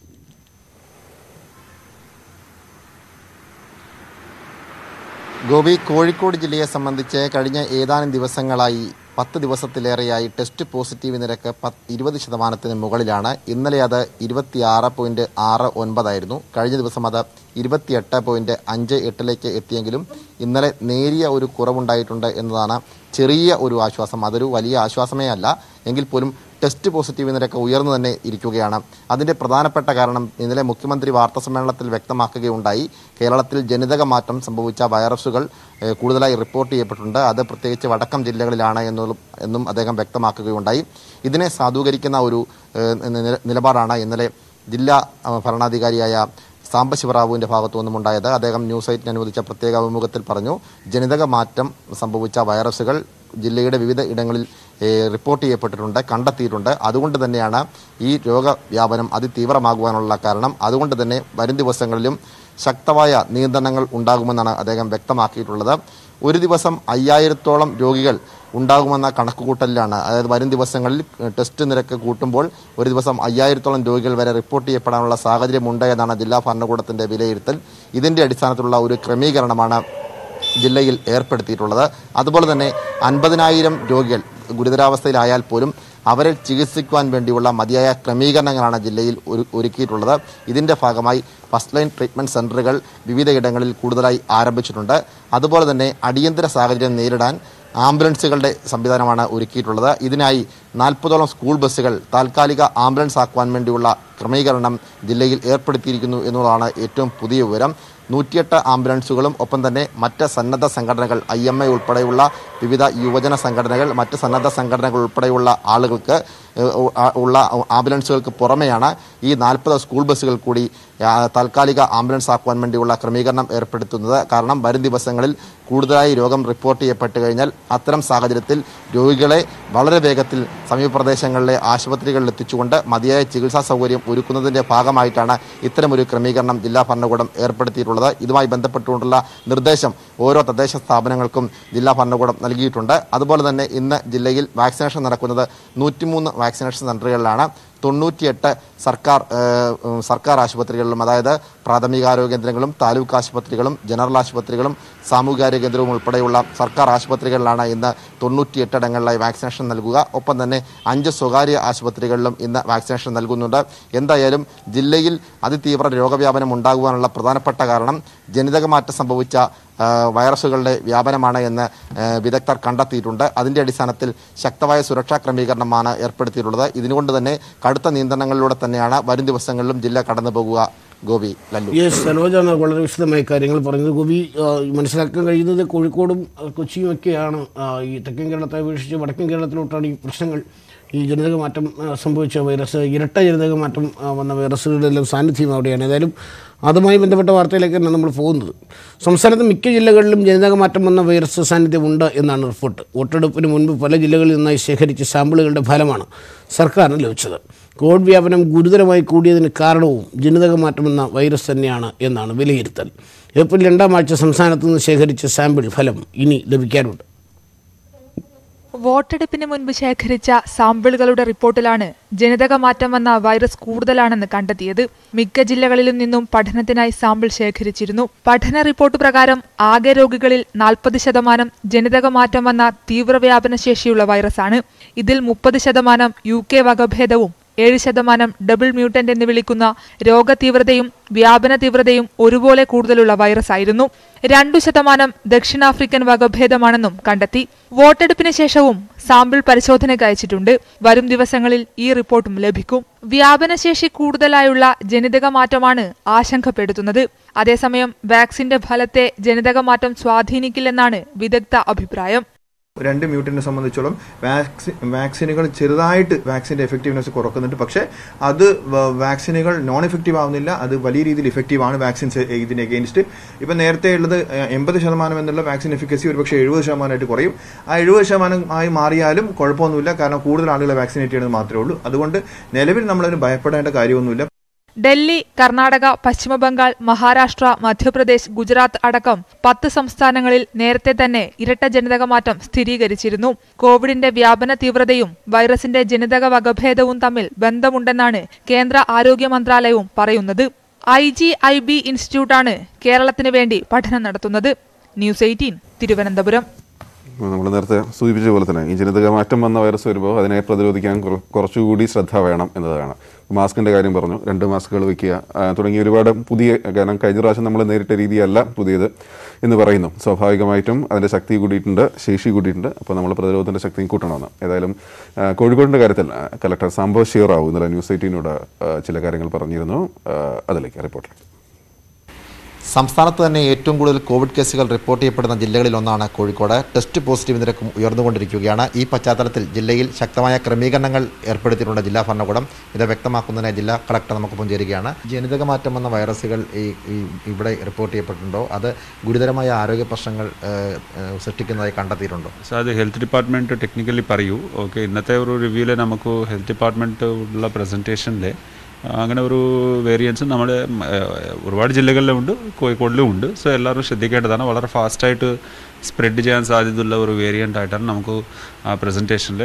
ഗോപി കോഴിക്കോട് ജില്ലയെ സംബന്ധിച്ച് കഴിഞ്ഞ ഏതാനും ദിവസങ്ങളായി പത്ത് ദിവസത്തിലേറെയായി ടെസ്റ്റ് പോസിറ്റീവ് നിരക്ക് പത്ത് ഇരുപത് ശതമാനത്തിന് മുകളിലാണ് ഇന്നലെ അത് ഇരുപത്തിയാറ് പോയിന്റ് ആറ് ഒൻപതായിരുന്നു കഴിഞ്ഞ ദിവസം അത് ഇരുപത്തിയെട്ട് പോയിന്റ് അഞ്ച് എട്ടിലേക്ക് എത്തിയെങ്കിലും ഇന്നലെ നേരിയ ഒരു കുറവുണ്ടായിട്ടുണ്ട് എന്നതാണ് ചെറിയ ഒരു ആശ്വാസം അതൊരു വലിയ ആശ്വാസമേ അല്ല എങ്കിൽ പോലും ടെസ്റ്റ് പോസിറ്റീവ് നിരക്ക് ഉയർന്നു തന്നെ ഇരിക്കുകയാണ് അതിന്റെ പ്രധാനപ്പെട്ട കാരണം ഇന്നലെ മുഖ്യമന്ത്രി വാർത്താ സമ്മേളനത്തിൽ വ്യക്തമാക്കുകയുണ്ടായി കേരളത്തിൽ ജനിതക മാറ്റം സംഭവിച്ച വൈറസുകൾ ഏഹ്, കൂടുതലായി റിപ്പോർട്ട് ചെയ്യപ്പെട്ടിട്ടുണ്ട് അത് പ്രത്യേകിച്ച് വടക്കം ജില്ലകളിലാണ് എന്നുള്ളതും എന്നും അദ്ദേഹം വ്യക്തമാക്കുകയുണ്ടായി ഇതിനെ സാധൂകരിക്കുന്ന ഒരു ഏഹ്, നില- നിലപാടാണ് ഇന്നലെ ജില്ലാ അഹ്, ഭരണാധികാരിയായ സാംബശിവറാവുവിന്റെ ഭാഗത്തു നിന്നും ഉണ്ടായത് അദ്ദേഹം ന്യൂസ് എയ്റ്റിന് അനുവദിച്ച പ്രത്യേക അഭിമുഖത്തിൽ പറഞ്ഞു ജനിതക മാറ്റം സംഭവിച്ച വൈറസുകൾ ജില്ലയുടെ വിവിധ ഇടങ്ങളിൽ ഏഹ്, റിപ്പോർട്ട് ചെയ്യപ്പെട്ടിട്ടുണ്ട് കണ്ടെത്തിയിട്ടുണ്ട് അതുകൊണ്ട് തന്നെയാണ് ഈ രോഗവ്യാപനം അതിതീവ്രമാകുവാനുള്ള കാരണം അതുകൊണ്ട് തന്നെ വരും ദിവസങ്ങളിലും ശക്തമായ നിയന്ത്രണങ്ങൾ ഉണ്ടാകുമെന്നാണ് അദ്ദേഹം വ്യക്തമാക്കിയിട്ടുള്ളത് ഒരു ദിവസം അയ്യായിരത്തോളം രോഗികൾ ഉണ്ടാകുമെന്ന കണക്കുകൂട്ടലിലാണ് അതായത് വരും ദിവസങ്ങളിൽ ടെസ്റ്റ് നിരക്ക് കൂട്ടുമ്പോൾ ഒരു ദിവസം അയ്യായിരത്തോളം രോഗികൾ വരെ റിപ്പോർട്ട് ചെയ്യപ്പെടാനുള്ള സാഹചര്യമുണ്ട് എന്നാണ് ജില്ലാ ഭരണകൂടത്തിന്റെ വിലയിരുത്തൽ ഇതിന്റെ അടിസ്ഥാനത്തിലുള്ള ഒരു ക്രമീകരണമാണ് ജില്ലയിൽ ഏർപ്പെടുത്തിയിട്ടുള്ളത് അതുപോലെ തന്നെ അൻപതിനായിരം രോഗികൾ ഗുരുതരാവസ്ഥയിലായാൽ പോലും അവരെ ചികിത്സിക്കുവാൻ വേണ്ടിയുള്ള മതിയായ ക്രമീകരണങ്ങളാണ് ജില്ലയിൽ ഒരു- ഒരുക്കിയിട്ടുള്ളത് ഇതിന്റെ ഭാഗമായി ഫസ്റ്റ് ലൈൻ ട്രീറ്റ്മെന്റ് സെന്ററുകൾ വിവിധയിടങ്ങളിൽ കൂടുതലായി ആരംഭിച്ചിട്ടുണ്ട് അതുപോലെ തന്നെ അടിയന്തര സാഹചര്യം നേരിടാൻ ആംബുലൻസുകളുടെ സംവിധാനമാണ് ഒരുക്കിയിട്ടുള്ളത് ഇതിനായി നാൽപ്പതോളം സ്കൂൾ ബസ്സുകൾ താൽക്കാലിക ആംബുലൻസ് ആക്കുവാൻ വേണ്ടിയുള്ള ക്രമീകരണം ജില്ലയിൽ ഏർപ്പെടുത്തിയിരിക്കുന്നു എന്നുള്ളതാണ് ഏറ്റവും പുതിയ വിവരം നൂറ്റിയെട്ട് ആംബുലൻസുകളും ഒപ്പം തന്നെ മറ്റ് സന്നദ്ധ സംഘടനകൾ ഐ എം എ ഉൾപ്പെടെയുള്ള വിവിധ യുവജന സംഘടനകൾ മറ്റ് സന്നദ്ധ സംഘടനകൾ ഉൾപ്പെടെയുള്ള ആളുകൾക്ക് ഏഹ്, ഉ- ആ- ഉള്ള ആംബുലൻസുകൾക്ക് പുറമെയാണ് ഈ നാൽപ്പത് സ്കൂൾ ബസ്സുകൾ കൂടി ആ, താൽക്കാലിക ആംബുലൻസ് ആക്കുവാൻ വേണ്ടിയുള്ള ക്രമീകരണം ഏർപ്പെടുത്തുന്നത് കാരണം വരും ദിവസങ്ങളിൽ കൂടുതലായി രോഗം റിപ്പോർട്ട് ചെയ്യപ്പെട്ട് കഴിഞ്ഞാൽ അത്തരം സാഹചര്യത്തിൽ രോഗികളെ വളരെ വേഗത്തിൽ സമീപ പ്രദേശങ്ങളിലെ ആശുപത്രികളിൽ എത്തിച്ചുകൊണ്ട് മതിയായ ചികിത്സാ സൗകര്യം ഒരുക്കുന്നതിന്റെ ഭാഗമായിട്ടാണ് ഇത്തരമൊരു ക്രമീകരണം ജില്ലാ ഭരണകൂടം ഏർപ്പെടുത്തിയിട്ടുള്ളത് ഇതുമായി ബന്ധപ്പെട്ടുകൊണ്ടുള്ള നിർദ്ദേശം ഓരോ തദ്ദേശ സ്ഥാപനങ്ങൾക്കും ജില്ലാ ഭരണകൂടം നൽകിയിട്ടുണ്ട് അതുപോലെ തന്നെ ഇന്ന് ജില്ലയിൽ വാക്സിനേഷൻ നടക്കുന്നത് നൂറ്റിമൂന്ന് വാക്സിനേഷൻ സെന്ററുകളിലാണ് തൊണ്ണൂറ്റിയെട്ട് സർക്കാർ ഏഹ്, ഉം, സർക്കാർ ആശുപത്രികളിലും അതായത് പ്രാഥമികാരോഗ്യ കേന്ദ്രങ്ങളും താലൂക്ക് ആശുപത്രികളും ജനറൽ ആശുപത്രികളും സാമൂഹികാരോഗ്യ കേന്ദ്രവും ഉൾപ്പെടെയുള്ള സർക്കാർ ആശുപത്രികളിലാണ് ഇന്ന് തൊണ്ണൂറ്റിയെട്ട് ഇടങ്ങളിലായി വാക്സിനേഷൻ നൽകുക ഒപ്പം തന്നെ അഞ്ച് സ്വകാര്യ ആശുപത്രികളിലും ഇന്ന് വാക്സിനേഷൻ നൽകുന്നുണ്ട് എന്തായാലും ജില്ലയിൽ അതിതീവ്ര രോഗവ്യാപനം ഉണ്ടാകുവാനുള്ള പ്രധാനപ്പെട്ട കാരണം ജനിതകമാറ്റം സംഭവിച്ച ആ, വൈറസുകളുടെ വ്യാപനമാണ് എന്ന് ആ, വിദഗ്ധർ കണ്ടെത്തിയിട്ടുണ്ട് അതിന്റെ അടിസ്ഥാനത്തിൽ ശക്തമായ സുരക്ഷാ ക്രമീകരണമാണ് ഏർപ്പെടുത്തിയിട്ടുള്ളത് ഇതിനുകൊണ്ട് തന്നെ കടുത്ത നിയന്ത്രണങ്ങളിലൂടെ തന്നെയാണ് വരും ദിവസങ്ങളിലും ജില്ല കടന്നു പോകുക ഗോപി ലല്ലു യെസ് സനോജാണ് വളരെ വിശദമായ കാര്യങ്ങൾ പറഞ്ഞത് ഗോപി ആ, മനസ്സിലാക്കാൻ കഴിയുന്നത് കോഴിക്കോടും ആ, കൊച്ചിയും ഒക്കെയാണ് ആ, ഈ തെക്കൻ കേരളത്തെ അപേക്ഷിച്ച് വടക്കൻ കേരളത്തിലോട്ടാണ് ഈ പ്രശ്നങ്ങൾ ഈ ജനിതക മാറ്റം ആ, സംഭവിച്ച വൈറസ് ഇരട്ട ജനിതക മാറ്റം ആ, വന്ന വൈറസുകളുടെ എല്ലാം സാന്നിധ്യം അവിടെയാണ് ഏതായാലും അതുമായി ബന്ധപ്പെട്ട വാർത്തയിലേക്കാണ് നമ്മൾ പോകുന്നത് സംസ്ഥാനത്ത് മിക്ക ജില്ലകളിലും ജനിതക മാറ്റം വന്ന വൈറസ് സാന്നിധ്യമുണ്ട് എന്നാണ് റിപ്പോർട്ട് വോട്ടെടുപ്പിന് മുൻപ് പല ജില്ലകളിൽ നിന്നായി ശേഖരിച്ച സാമ്പിളുകളുടെ ഫലമാണ് സർക്കാരിന് ലഭിച്ചത് കോവിഡ് വ്യാപനം ഗുരുതരമായി കൂടിയതിന് കാരണവും ജനിതക മാറ്റമെന്ന വൈറസ് തന്നെയാണ് എന്നാണ് വിലയിരുത്തൽ ഏപ്രിൽ രണ്ടാം ആഴ്ച സംസ്ഥാനത്ത് നിന്ന് ശേഖരിച്ച സാമ്പിൾ ഫലം ഇനി ലഭിക്കാനുണ്ട് വോട്ടെടുപ്പിന് മുൻപ് ശേഖരിച്ച സാമ്പിളുകളുടെ റിപ്പോർട്ടിലാണ് ജനിതക മാറ്റം വന്ന വൈറസ് കൂടുതലാണെന്ന് കണ്ടെത്തിയത് മിക്ക ജില്ലകളിലും നിന്നും പഠനത്തിനായി സാമ്പിൾ ശേഖരിച്ചിരുന്നു പഠന റിപ്പോർട്ട് പ്രകാരം ആകെ രോഗികളിൽ നാൽപ്പത് ശതമാനം ജനിതക മാറ്റം വന്ന തീവ്രവ്യാപന ശേഷിയുള്ള വൈറസാണ് ഇതിൽ മുപ്പത് ശതമാനം യു കെ വകഭേദവും ഏഴ് ശതമാനം ഡബിൾ മ്യൂട്ടന്റ് എന്ന് വിളിക്കുന്ന രോഗതീവ്രതയും വ്യാപന തീവ്രതയും ഒരുപോലെ കൂടുതലുള്ള വൈറസായിരുന്നു രണ്ടു ശതമാനം ദക്ഷിണാഫ്രിക്കൻ വകഭേദമാണെന്നും കണ്ടെത്തി വോട്ടെടുപ്പിന് ശേഷവും സാമ്പിൾ പരിശോധനയ്ക്ക് അയച്ചിട്ടുണ്ട് വരും ദിവസങ്ങളിൽ ഈ റിപ്പോർട്ടും ലഭിക്കും വ്യാപനശേഷി കൂടുതലായുള്ള ജനിതക മാറ്റമാണ് ആശങ്കപ്പെടുത്തുന്നത് അതേസമയം വാക്സിന്റെ ഫലത്തെ ജനിതക മാറ്റം സ്വാധീനിക്കില്ലെന്നാണ് വിദഗ്ധ അഭിപ്രായം രണ്ട് മ്യൂട്ടിനെ സംബന്ധിച്ചോളം വാക്സിൻ വാക്സിനുകൾ ചെറുതായിട്ട് വാക്സിന്റെ എഫക്റ്റീവ്നെസ് കുറക്കുന്നുണ്ട് പക്ഷേ അത് വ- വാക്സിനുകൾ നോൺ എഫക്റ്റീവ് ആവുന്നില്ല അത് വലിയ രീതിയിൽ ഇഫക്റ്റീവ് ആണ് വാക്സിൻസ് ഇതിന് എഗെയിൻസ്റ്റ് ഇപ്പം നേരത്തെ ഉള്ളത് എൺപത് ശതമാനം എന്നുള്ള വാക്സിൻ എഫിക്കസി ഒരു പക്ഷേ എഴുപത് ശതമാനമായിട്ട് കുറയും ആ എഴുപത് ശതമാനം ആയി മാറിയാലും കുഴപ്പമൊന്നുമില്ല കാരണം കൂടുതൽ ആളുകളെ വാക്സിനേറ്റ് ചെയ്യുന്നത് മാത്രമേ ഉള്ളൂ അതുകൊണ്ട് നിലവിൽ നമ്മളതിന് ഭയപ്പെടേണ്ട കാര്യമൊന്നുമില്ല ഡൽഹി കർണാടക പശ്ചിമബംഗാൾ മഹാരാഷ്ട്ര മധ്യപ്രദേശ് ഗുജറാത്ത് അടക്കം പത്ത് സംസ്ഥാനങ്ങളിൽ നേരത്തെ തന്നെ ഇരട്ട ജനിതക മാറ്റം സ്ഥിരീകരിച്ചിരുന്നു കോവിഡിന്റെ വ്യാപന തീവ്രതയും വൈറസിന്റെ ജനിതക വകഭേദവും തമ്മിൽ ബന്ധമുണ്ടെന്നാണ് കേന്ദ്ര ആരോഗ്യ മന്ത്രാലയവും പറയുന്നത് ഐ ജി ഐ ബി ഇൻസ്റ്റിറ്റ്യൂട്ടാണ് കേരളത്തിന് വേണ്ടി പഠനം നടത്തുന്നത് ന്യൂസ് എയ്റ്റീൻ തിരുവനന്തപുരം നമ്മൾ നേരത്തെ സൂചിപ്പിച്ച പോലെ തന്നെ ഈ ജനിതക മാറ്റം വന്ന വൈറസ് വരുമ്പോൾ അതിനെ പ്രതിരോധിക്കാൻ കുറ- കുറച്ചുകൂടി ശ്രദ്ധ വേണം എന്നതാണ് മാസ്കിന്റെ കാര്യം പറഞ്ഞു രണ്ട് മാസ്കുകൾ വെക്കുക ആ, തുടങ്ങിയ ഒരുപാട് പുതിയ കാരണം കഴിഞ്ഞ പ്രാവശ്യം നമ്മൾ നേരിട്ട രീതിയല്ല പുതിയത് എന്ന് പറയുന്നു സ്വാഭാവികമായിട്ടും അതിന്റെ ശക്തി കൂടിയിട്ടുണ്ട് ശേഷി കൂടിയിട്ടുണ്ട് അപ്പോൾ നമ്മൾ പ്രതിരോധത്തിന്റെ ശക്തിയും കൂട്ടണമെന്ന് ഏതായാലും ആ, കോഴിക്കോടിന്റെ കാര്യത്തിൽ ആ, കലക്ടർ സംഭവ് ഷിയറാവു ഇന്നലെ ന്യൂസ് എയ്റ്റീനോട് ആ, ചില കാര്യങ്ങൾ പറഞ്ഞിരുന്നു ആ, അതിലേക്ക് റിപ്പോർട്ടിലേക്ക് സംസ്ഥാനത്ത് തന്നെ ഏറ്റവും കൂടുതൽ കോവിഡ് കേസുകൾ റിപ്പോർട്ട് ചെയ്യപ്പെടുന്ന ജില്ലകളിലൊന്നാണ് കോഴിക്കോട് ടെസ്റ്റ് പോസിറ്റീവ് നിരക്കും ഉയർന്നുകൊണ്ടിരിക്കുകയാണ് ഈ പശ്ചാത്തലത്തിൽ ജില്ലയിൽ ശക്തമായ ക്രമീകരണങ്ങൾ ഏർപ്പെടുത്തിയിട്ടുണ്ട് ജില്ലാ ഭരണകൂടം ഇത് വ്യക്തമാക്കുന്നതിന് ജില്ലാ കളക്ടർ നമുക്കൊപ്പം ചേരുകയാണ് ജനിതക മാറ്റം വന്ന വൈറസുകൾ ഈ ഈ- ഇവിടെ റിപ്പോർട്ട് ചെയ്യപ്പെട്ടിട്ടുണ്ടോ അത് ഗുരുതരമായ ആരോഗ്യ പ്രശ്നങ്ങൾ ഏഹ്, ഏഹ്, സൃഷ്ടിക്കുന്നതായി കണ്ടെത്തിയിട്ടുണ്ടോ സോ അത് ഹെൽത്ത് ഡിപ്പാർട്ട്മെൻറ്റ് ടെക്നിക്കലി പറയൂ ഓക്കെ ഇന്നത്തെ ഒരു റിവ്യൂവിൽ നമുക്ക് ഹെൽത്ത് ഡിപ്പാർട്ട്മെൻറ്റ് ഉള്ള പ്രസൻറ്റേഷനിൽ അങ്ങനെ ഒരു വേരിയൻസ് നമ്മൾ ഒരുപാട് ജില്ലകളിലും ഉണ്ട് കോഴിക്കോടിലും ഉണ്ട് സോ എല്ലാവരും ശ്രദ്ധിക്കേണ്ടതാണ് വളരെ ഫാസ്റ്റായിട്ട് സ്പ്രെഡ് ചെയ്യാൻ സാധ്യതയുള്ള ഒരു വേരിയൻ്റ് ആയിട്ടാണ് നമുക്ക് ആ പ്രസൻറ്റേഷനിൽ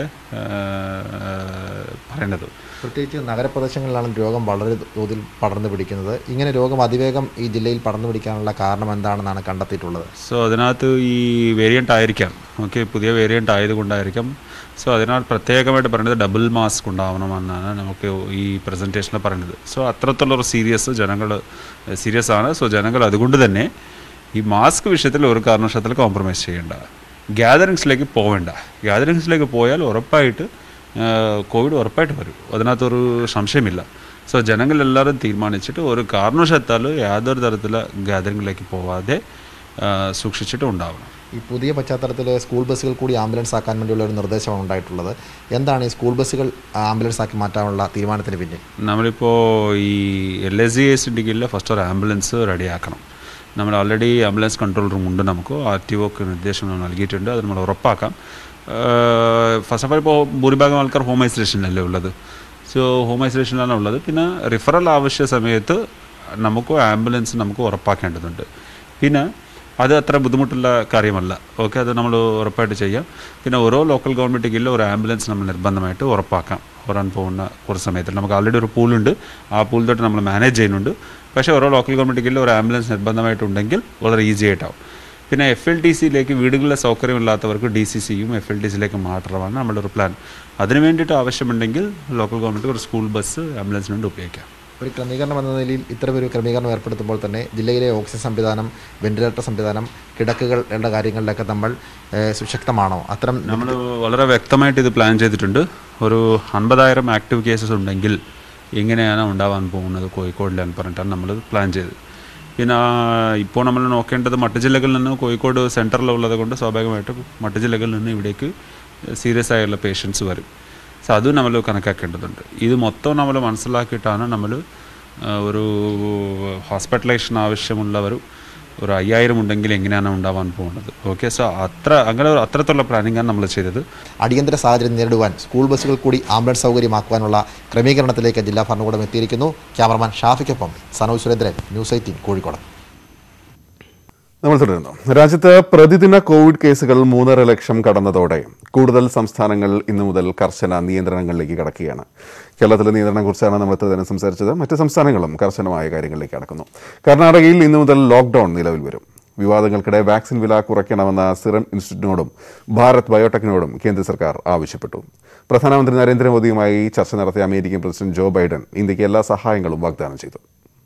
പറയേണ്ടത് പ്രത്യേകിച്ച് നഗരപ്രദേശങ്ങളിലാണ് രോഗം വളരെ തോതിൽ പടർന്നു പിടിക്കുന്നത് ഇങ്ങനെ രോഗം അതിവേഗം ഈ ജില്ലയിൽ പടർന്നു പിടിക്കാനുള്ള കാരണം എന്താണെന്നാണ് കണ്ടെത്തിയിട്ടുള്ളത് സോ അതിനകത്ത് ഈ വേരിയൻ്റ് ആയിരിക്കാം ഓക്കെ പുതിയ വേരിയൻ്റ് ആയതുകൊണ്ടായിരിക്കാം സോ അതിനാൽ പ്രത്യേകമായിട്ട് പറയുന്നത് ഡബിൾ മാസ്ക് ഉണ്ടാവണമെന്നാണ് നമുക്ക് ഈ പ്രസൻറ്റേഷനിൽ പറയുന്നത് സോ അത്രത്തോളം സീരിയസ് ജനങ്ങൾ സീരിയസ് ആണ് സോ ജനങ്ങൾ അതുകൊണ്ട് തന്നെ ഈ മാസ്ക് വിഷയത്തിൽ ഒരു കാരണവശാലും കോംപ്രമൈസ് ചെയ്യേണ്ട ഗ്യാതറിങ്സിലേക്ക് പോവേണ്ട ഗ്യാതറിങ്സിലേക്ക് പോയാൽ ഉറപ്പായിട്ട് കോവിഡ് ഉറപ്പായിട്ട് വരും അതിനകത്തൊരു സംശയമില്ല സോ ജനങ്ങളെല്ലാവരും തീരുമാനിച്ചിട്ട് ഒരു കാരണവശാലും യാതൊരു തരത്തിലുള്ള ഗ്യാതറിങ്ങിലേക്ക് പോവാതെ ആ, സൂക്ഷിച്ചിട്ട് ഉണ്ടാവണം ഈ പുതിയ പശ്ചാത്തലത്തിൽ സ്കൂൾ ബസ്സുകൾ കൂടി ആംബുലൻസ് ആക്കാൻ വേണ്ടിയുള്ള ഒരു നിർദ്ദേശമാണ് ഉണ്ടായിട്ടുള്ളത് എന്താണ് ഈ സ്കൂൾ ബസ്സുകൾ ആംബുലൻസ് ആക്കി മാറ്റാനുള്ള തീരുമാനത്തിന് പിന്നിൽ നമ്മളിപ്പോൾ ഈ എൽ എസ് ജി എസ് ഡിഗ്രിയിൽ ഫസ്റ്റ് ഒരു ആംബുലൻസ് റെഡിയാക്കണം നമ്മൾ ഓൾറെഡി ആംബുലൻസ് കൺട്രോൾ റൂം ഉണ്ട് നമുക്ക് ആർ ടി ഒക്ക് നിർദ്ദേശങ്ങൾ നൽകിയിട്ടുണ്ട് അത് നമ്മൾ ഉറപ്പാക്കാം ഫസ്റ്റ് ഓഫ് ഓൾ ഇപ്പോൾ ഭൂരിഭാഗം ആൾക്കാർ ഹോം ഐസൊലേഷനിലല്ലേ ഉള്ളത് സോ ഹോം ഐസൊലേഷനിലാണ് ഉള്ളത് പിന്നെ റിഫറൽ ആവശ്യ സമയത്ത് നമുക്ക് ആംബുലൻസ് നമുക്ക് ഉറപ്പാക്കേണ്ടതുണ്ട് പിന്നെ അത് അത്ര ബുദ്ധിമുട്ടുള്ള കാര്യമല്ല ഓക്കെ അത് നമ്മൾ ഉറപ്പായിട്ട് ചെയ്യാം പിന്നെ ഓരോ ലോക്കൽ ഗവൺമെൻറ് കീഴിൽ ഒരു ആംബുലൻസ് നമ്മൾ നിർബന്ധമായിട്ട് ഉറപ്പാക്കാം വരാൻ പോകുന്ന കുറച്ച് സമയത്തിൽ നമുക്ക് ആൾറെഡി ഒരു പൂളുണ്ട് ആ പൂൾ തൊട്ട് നമ്മൾ മാനേജ് ചെയ്യുന്നുണ്ട് പക്ഷേ ഓരോ ലോക്കൽ ഗവൺമെൻറ് കീഴിൽ ഒരു ആംബുലൻസ് നിർബന്ധമായിട്ടുണ്ടെങ്കിൽ വളരെ ഈസി ആയിട്ടാവും പിന്നെ എഫ് എൽ ടി സിയിലേക്ക് വീടുകളിലെ സൗകര്യമില്ലാത്തവർക്ക് ഡി സി സിയും എഫ് എൽ ടി സിയിലേക്ക് മാറ്റണമെന്ന് നമ്മുടെ ഒരു പ്ലാൻ അതിന് വേണ്ടിയിട്ട് ആവശ്യമുണ്ടെങ്കിൽ ലോക്കൽ ഗവൺമെൻറ് ഒരു സ്കൂൾ ബസ് ആംബുലൻസിന് വേണ്ടി ഉപയോഗിക്കാം ഒരു ക്രമീകരണം എന്ന നിലയിൽ ഇത്തരമൊരു ക്രമീകരണം ഏർപ്പെടുത്തുമ്പോൾ തന്നെ ജില്ലയിലെ ഓക്സിജൻ സംവിധാനം വെന്റിലേറ്റർ സംവിധാനം കിടക്കുകളുടെ കാര്യങ്ങളിലൊക്കെ നമ്മൾ ഏഹ്, സുശക്തമാണോ അത്തരം നമ്മൾ വളരെ വ്യക്തമായിട്ട് ഇത് പ്ലാൻ ചെയ്തിട്ടുണ്ട് ഒരു അൻപതായിരം ആക്റ്റീവ് കേസസ് ഉണ്ടെങ്കിൽ എങ്ങനെയാണ് ഉണ്ടാവാൻ പോകുന്നത് കോഴിക്കോടിലെന്ന് പറഞ്ഞിട്ടാണ് നമ്മൾ പ്ലാൻ ചെയ്തത് പിന്നെ ഇപ്പോൾ നമ്മൾ നോക്കേണ്ടത് മറ്റു ജില്ലകളിൽ നിന്ന് കോഴിക്കോട് സെൻറ്ററിലുള്ളത് കൊണ്ട് സ്വാഭാവികമായിട്ടും മറ്റു ജില്ലകളിൽ നിന്ന് ഇവിടേക്ക് സീരിയസ് ആയുള്ള പേഷ്യൻസ് വരും സോ അതും നമ്മൾ കണക്കാക്കേണ്ടതുണ്ട് ഇത് മൊത്തം നമ്മൾ മനസ്സിലാക്കിയിട്ടാണ് നമ്മൾ ഒരു ഹോസ്പിറ്റലൈസേഷൻ ആവശ്യമുള്ളവർ ഒരു അയ്യായിരം ഉണ്ടെങ്കിൽ എങ്ങനെയാണ് ഉണ്ടാവാൻ പോകുന്നത് ഓക്കെ സോ അത്ര അങ്ങനെ ഒരു അത്രത്തുള്ള പ്ലാനിങ്ങാണ് നമ്മൾ ചെയ്തത് അടിയന്തര സാഹചര്യം നേരിടുവാൻ സ്കൂൾ ബസ്സുകൾ കൂടി ആംബുലൻസ് സൗകര്യമാക്കുവാനുള്ള ക്രമീകരണത്തിലേക്ക് ജില്ലാ ഭരണകൂടം എത്തിയിരിക്കുന്നു ക്യാമറമാൻ ഷാഫിക്കൊപ്പം സനോജ് സുരേന്ദ്രൻ ന്യൂസ് എയ്റ്റീൻ കോഴിക്കോട് നമ്മൾ തുടരുന്നു രാജ്യത്ത് പ്രതിദിന കോവിഡ് കേസുകൾ മൂന്നര ലക്ഷം കടന്നതോടെ കൂടുതൽ സംസ്ഥാനങ്ങൾ ഇന്നു മുതൽ കർശന നിയന്ത്രണങ്ങളിലേക്ക് കടക്കുകയാണ് കേരളത്തിലെ നിയന്ത്രണത്തെക്കുറിച്ചാണ് നമ്മൾ ഇത്ര നേരം സംസാരിച്ചത് മറ്റ് സംസ്ഥാനങ്ങളും കർശനമായ കാര്യങ്ങളിലേക്ക് കടക്കുന്നു കർണാടകയിൽ ഇന്നു മുതൽ ലോക്ക്ഡൌൺ നിലവിൽ വരും വിവാദങ്ങൾക്കിടെ വാക്സിൻ വില കുറയ്ക്കണമെന്ന സിറം ഇൻസ്റ്റിറ്റ്യൂട്ടിനോടും ഭാരത് ബയോടെക്കിനോടും കേന്ദ്ര സർക്കാർ ആവശ്യപ്പെട്ടു പ്രധാനമന്ത്രി നരേന്ദ്രമോദിയുമായി ചർച്ച നടത്തിയ അമേരിക്കൻ പ്രസിഡന്റ് ജോ ബൈഡൻ ഇന്ത്യക്ക് എല്ലാ സഹായങ്ങളും വാഗ്ദാനം ചെയ്തു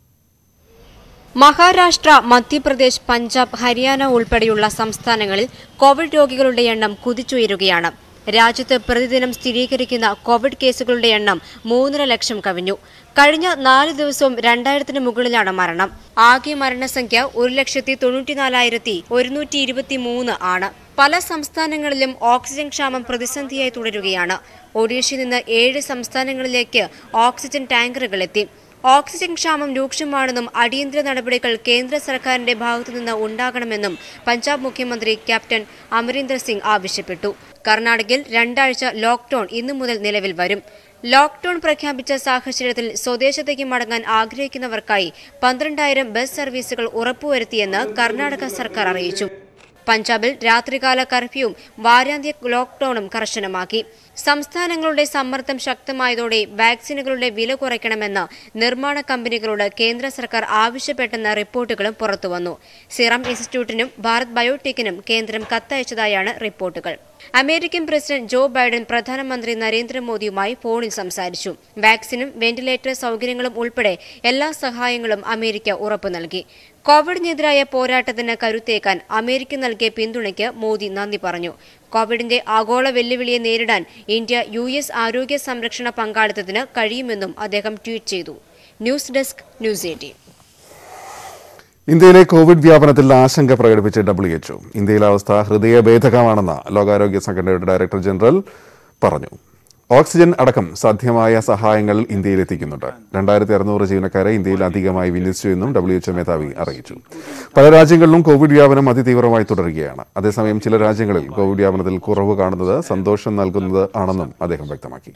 മഹാരാഷ്ട്ര മധ്യപ്രദേശ് പഞ്ചാബ് ഹരിയാന ഉൾപ്പെടെയുള്ള സംസ്ഥാനങ്ങളിൽ കോവിഡ് രോഗികളുടെ എണ്ണം കുതിച്ചുയരുകയാണ് രാജ്യത്ത് പ്രതിദിനം സ്ഥിരീകരിക്കുന്ന കോവിഡ് കേസുകളുടെ എണ്ണം മൂന്നര ലക്ഷം കവിഞ്ഞു കഴിഞ്ഞ നാല് ദിവസവും രണ്ടായിരത്തിന് മുകളിലാണ് മരണം ആകെ മരണസംഖ്യ ഒരു ലക്ഷത്തി തൊണ്ണൂറ്റിനാലായിരത്തി ഒരുന്നൂറ്റി ഇരുപത്തി മൂന്ന് ആണ് പല സംസ്ഥാനങ്ങളിലും ഓക്സിജൻ ക്ഷാമം പ്രതിസന്ധിയായി തുടരുകയാണ് ഒഡീഷയിൽ നിന്ന് ഏഴ് സംസ്ഥാനങ്ങളിലേക്ക് ഓക്സിജൻ ടാങ്കറുകൾ എത്തി ഓക്സിജൻ ക്ഷാമം രൂക്ഷമാണെന്നും അടിയന്തര നടപടികൾ കേന്ദ്ര സർക്കാരിന്റെ ഭാഗത്തുനിന്ന് ഉണ്ടാകണമെന്നും പഞ്ചാബ് മുഖ്യമന്ത്രി ക്യാപ്റ്റൻ അമരീന്ദർ സിംഗ് ആവശ്യപ്പെട്ടു കർണാടകയിൽ രണ്ടാഴ്ച ലോക്ഡൌൺ ഇന്നു മുതൽ നിലവിൽ വരും ലോക്ഡൌൺ പ്രഖ്യാപിച്ച സാഹചര്യത്തിൽ സ്വദേശത്തേക്ക് മടങ്ങാൻ ആഗ്രഹിക്കുന്നവർക്കായി പന്ത്രണ്ടായിരം ബസ് സർവീസുകൾ ഉറപ്പുവരുത്തിയെന്ന് കർണാടക സർക്കാർ അറിയിച്ചു പഞ്ചാബിൽ രാത്രികാല കർഫ്യൂവും വാരാന്ത്യ ലോക്ഡൌണും കർശനമാക്കി സംസ്ഥാനങ്ങളുടെ സമ്മർദ്ദം ശക്തമായതോടെ വാക്സിനുകളുടെ വില കുറയ്ക്കണമെന്ന് നിർമ്മാണ കമ്പനികളോട് കേന്ദ്ര സർക്കാർ ആവശ്യപ്പെട്ടെന്ന റിപ്പോർട്ടുകളും പുറത്തുവന്നു സിറം ഇൻസ്റ്റിറ്റ്യൂട്ടിനും ഭാരത് ബയോടെക്കിനും കേന്ദ്രം കത്തയച്ചതായാണ് റിപ്പോർട്ടുകൾ അമേരിക്കൻ പ്രസിഡന്റ് ജോ ബൈഡൻ പ്രധാനമന്ത്രി നരേന്ദ്രമോദിയുമായി ഫോണിൽ സംസാരിച്ചു വാക്സിനും വെന്റിലേറ്റർ സൗകര്യങ്ങളും ഉൾപ്പെടെ എല്ലാ സഹായങ്ങളും അമേരിക്ക ഉറപ്പു നൽകി കോവിഡിനെതിരായ പോരാട്ടത്തിന് കരുത്തേക്കാൻ അമേരിക്ക നൽകിയ പിന്തുണയ്ക്ക് മോദി നന്ദി പറഞ്ഞു കോവിഡിന്റെ ആഗോള വെല്ലുവിളിയെ നേരിടാൻ ഇന്ത്യ യു എസ് ആരോഗ്യ സംരക്ഷണ പങ്കാളിത്തത്തിന് കഴിയുമെന്നും അദ്ദേഹം ട്വീറ്റ് ചെയ്തു ന്യൂസ് ഡെസ്ക് ന്യൂസ് എയ്റ്റീൻ ഇന്ത്യയിലെ കോവിഡ് വ്യാപനത്തിൽ ആശങ്ക പ്രകടിപ്പിച്ച് ഡബ്ല്യു എച്ച്ഒ ഇന്ത്യയിലെ അവസ്ഥ ഹൃദയഭേദകമാണെന്ന് ലോകാരോഗ്യ സംഘടനയുടെ ഡയറക്ടർ ജനറൽ പറഞ്ഞു ഓക്സിജൻ അടക്കം സാധ്യമായ സഹായങ്ങൾ ഇന്ത്യയിൽ എത്തിക്കുന്നുണ്ട് രണ്ടായിരത്തി അറുന്നൂറ് ജീവനക്കാരെ ഇന്ത്യയിൽ അധികമായി വിന്യസിച്ചു എന്നും ഡബ്ല്യു എച്ച്ഒ മേധാവി അറിയിച്ചു പല രാജ്യങ്ങളിലും കോവിഡ് വ്യാപനം അതിതീവ്രമായി തുടരുകയാണ് അതേസമയം ചില രാജ്യങ്ങളിൽ കോവിഡ് വ്യാപനത്തിൽ കുറവ് കാണുന്നത് സന്തോഷം നൽകുന്നത് ആണെന്നും അദ്ദേഹം വ്യക്തമാക്കി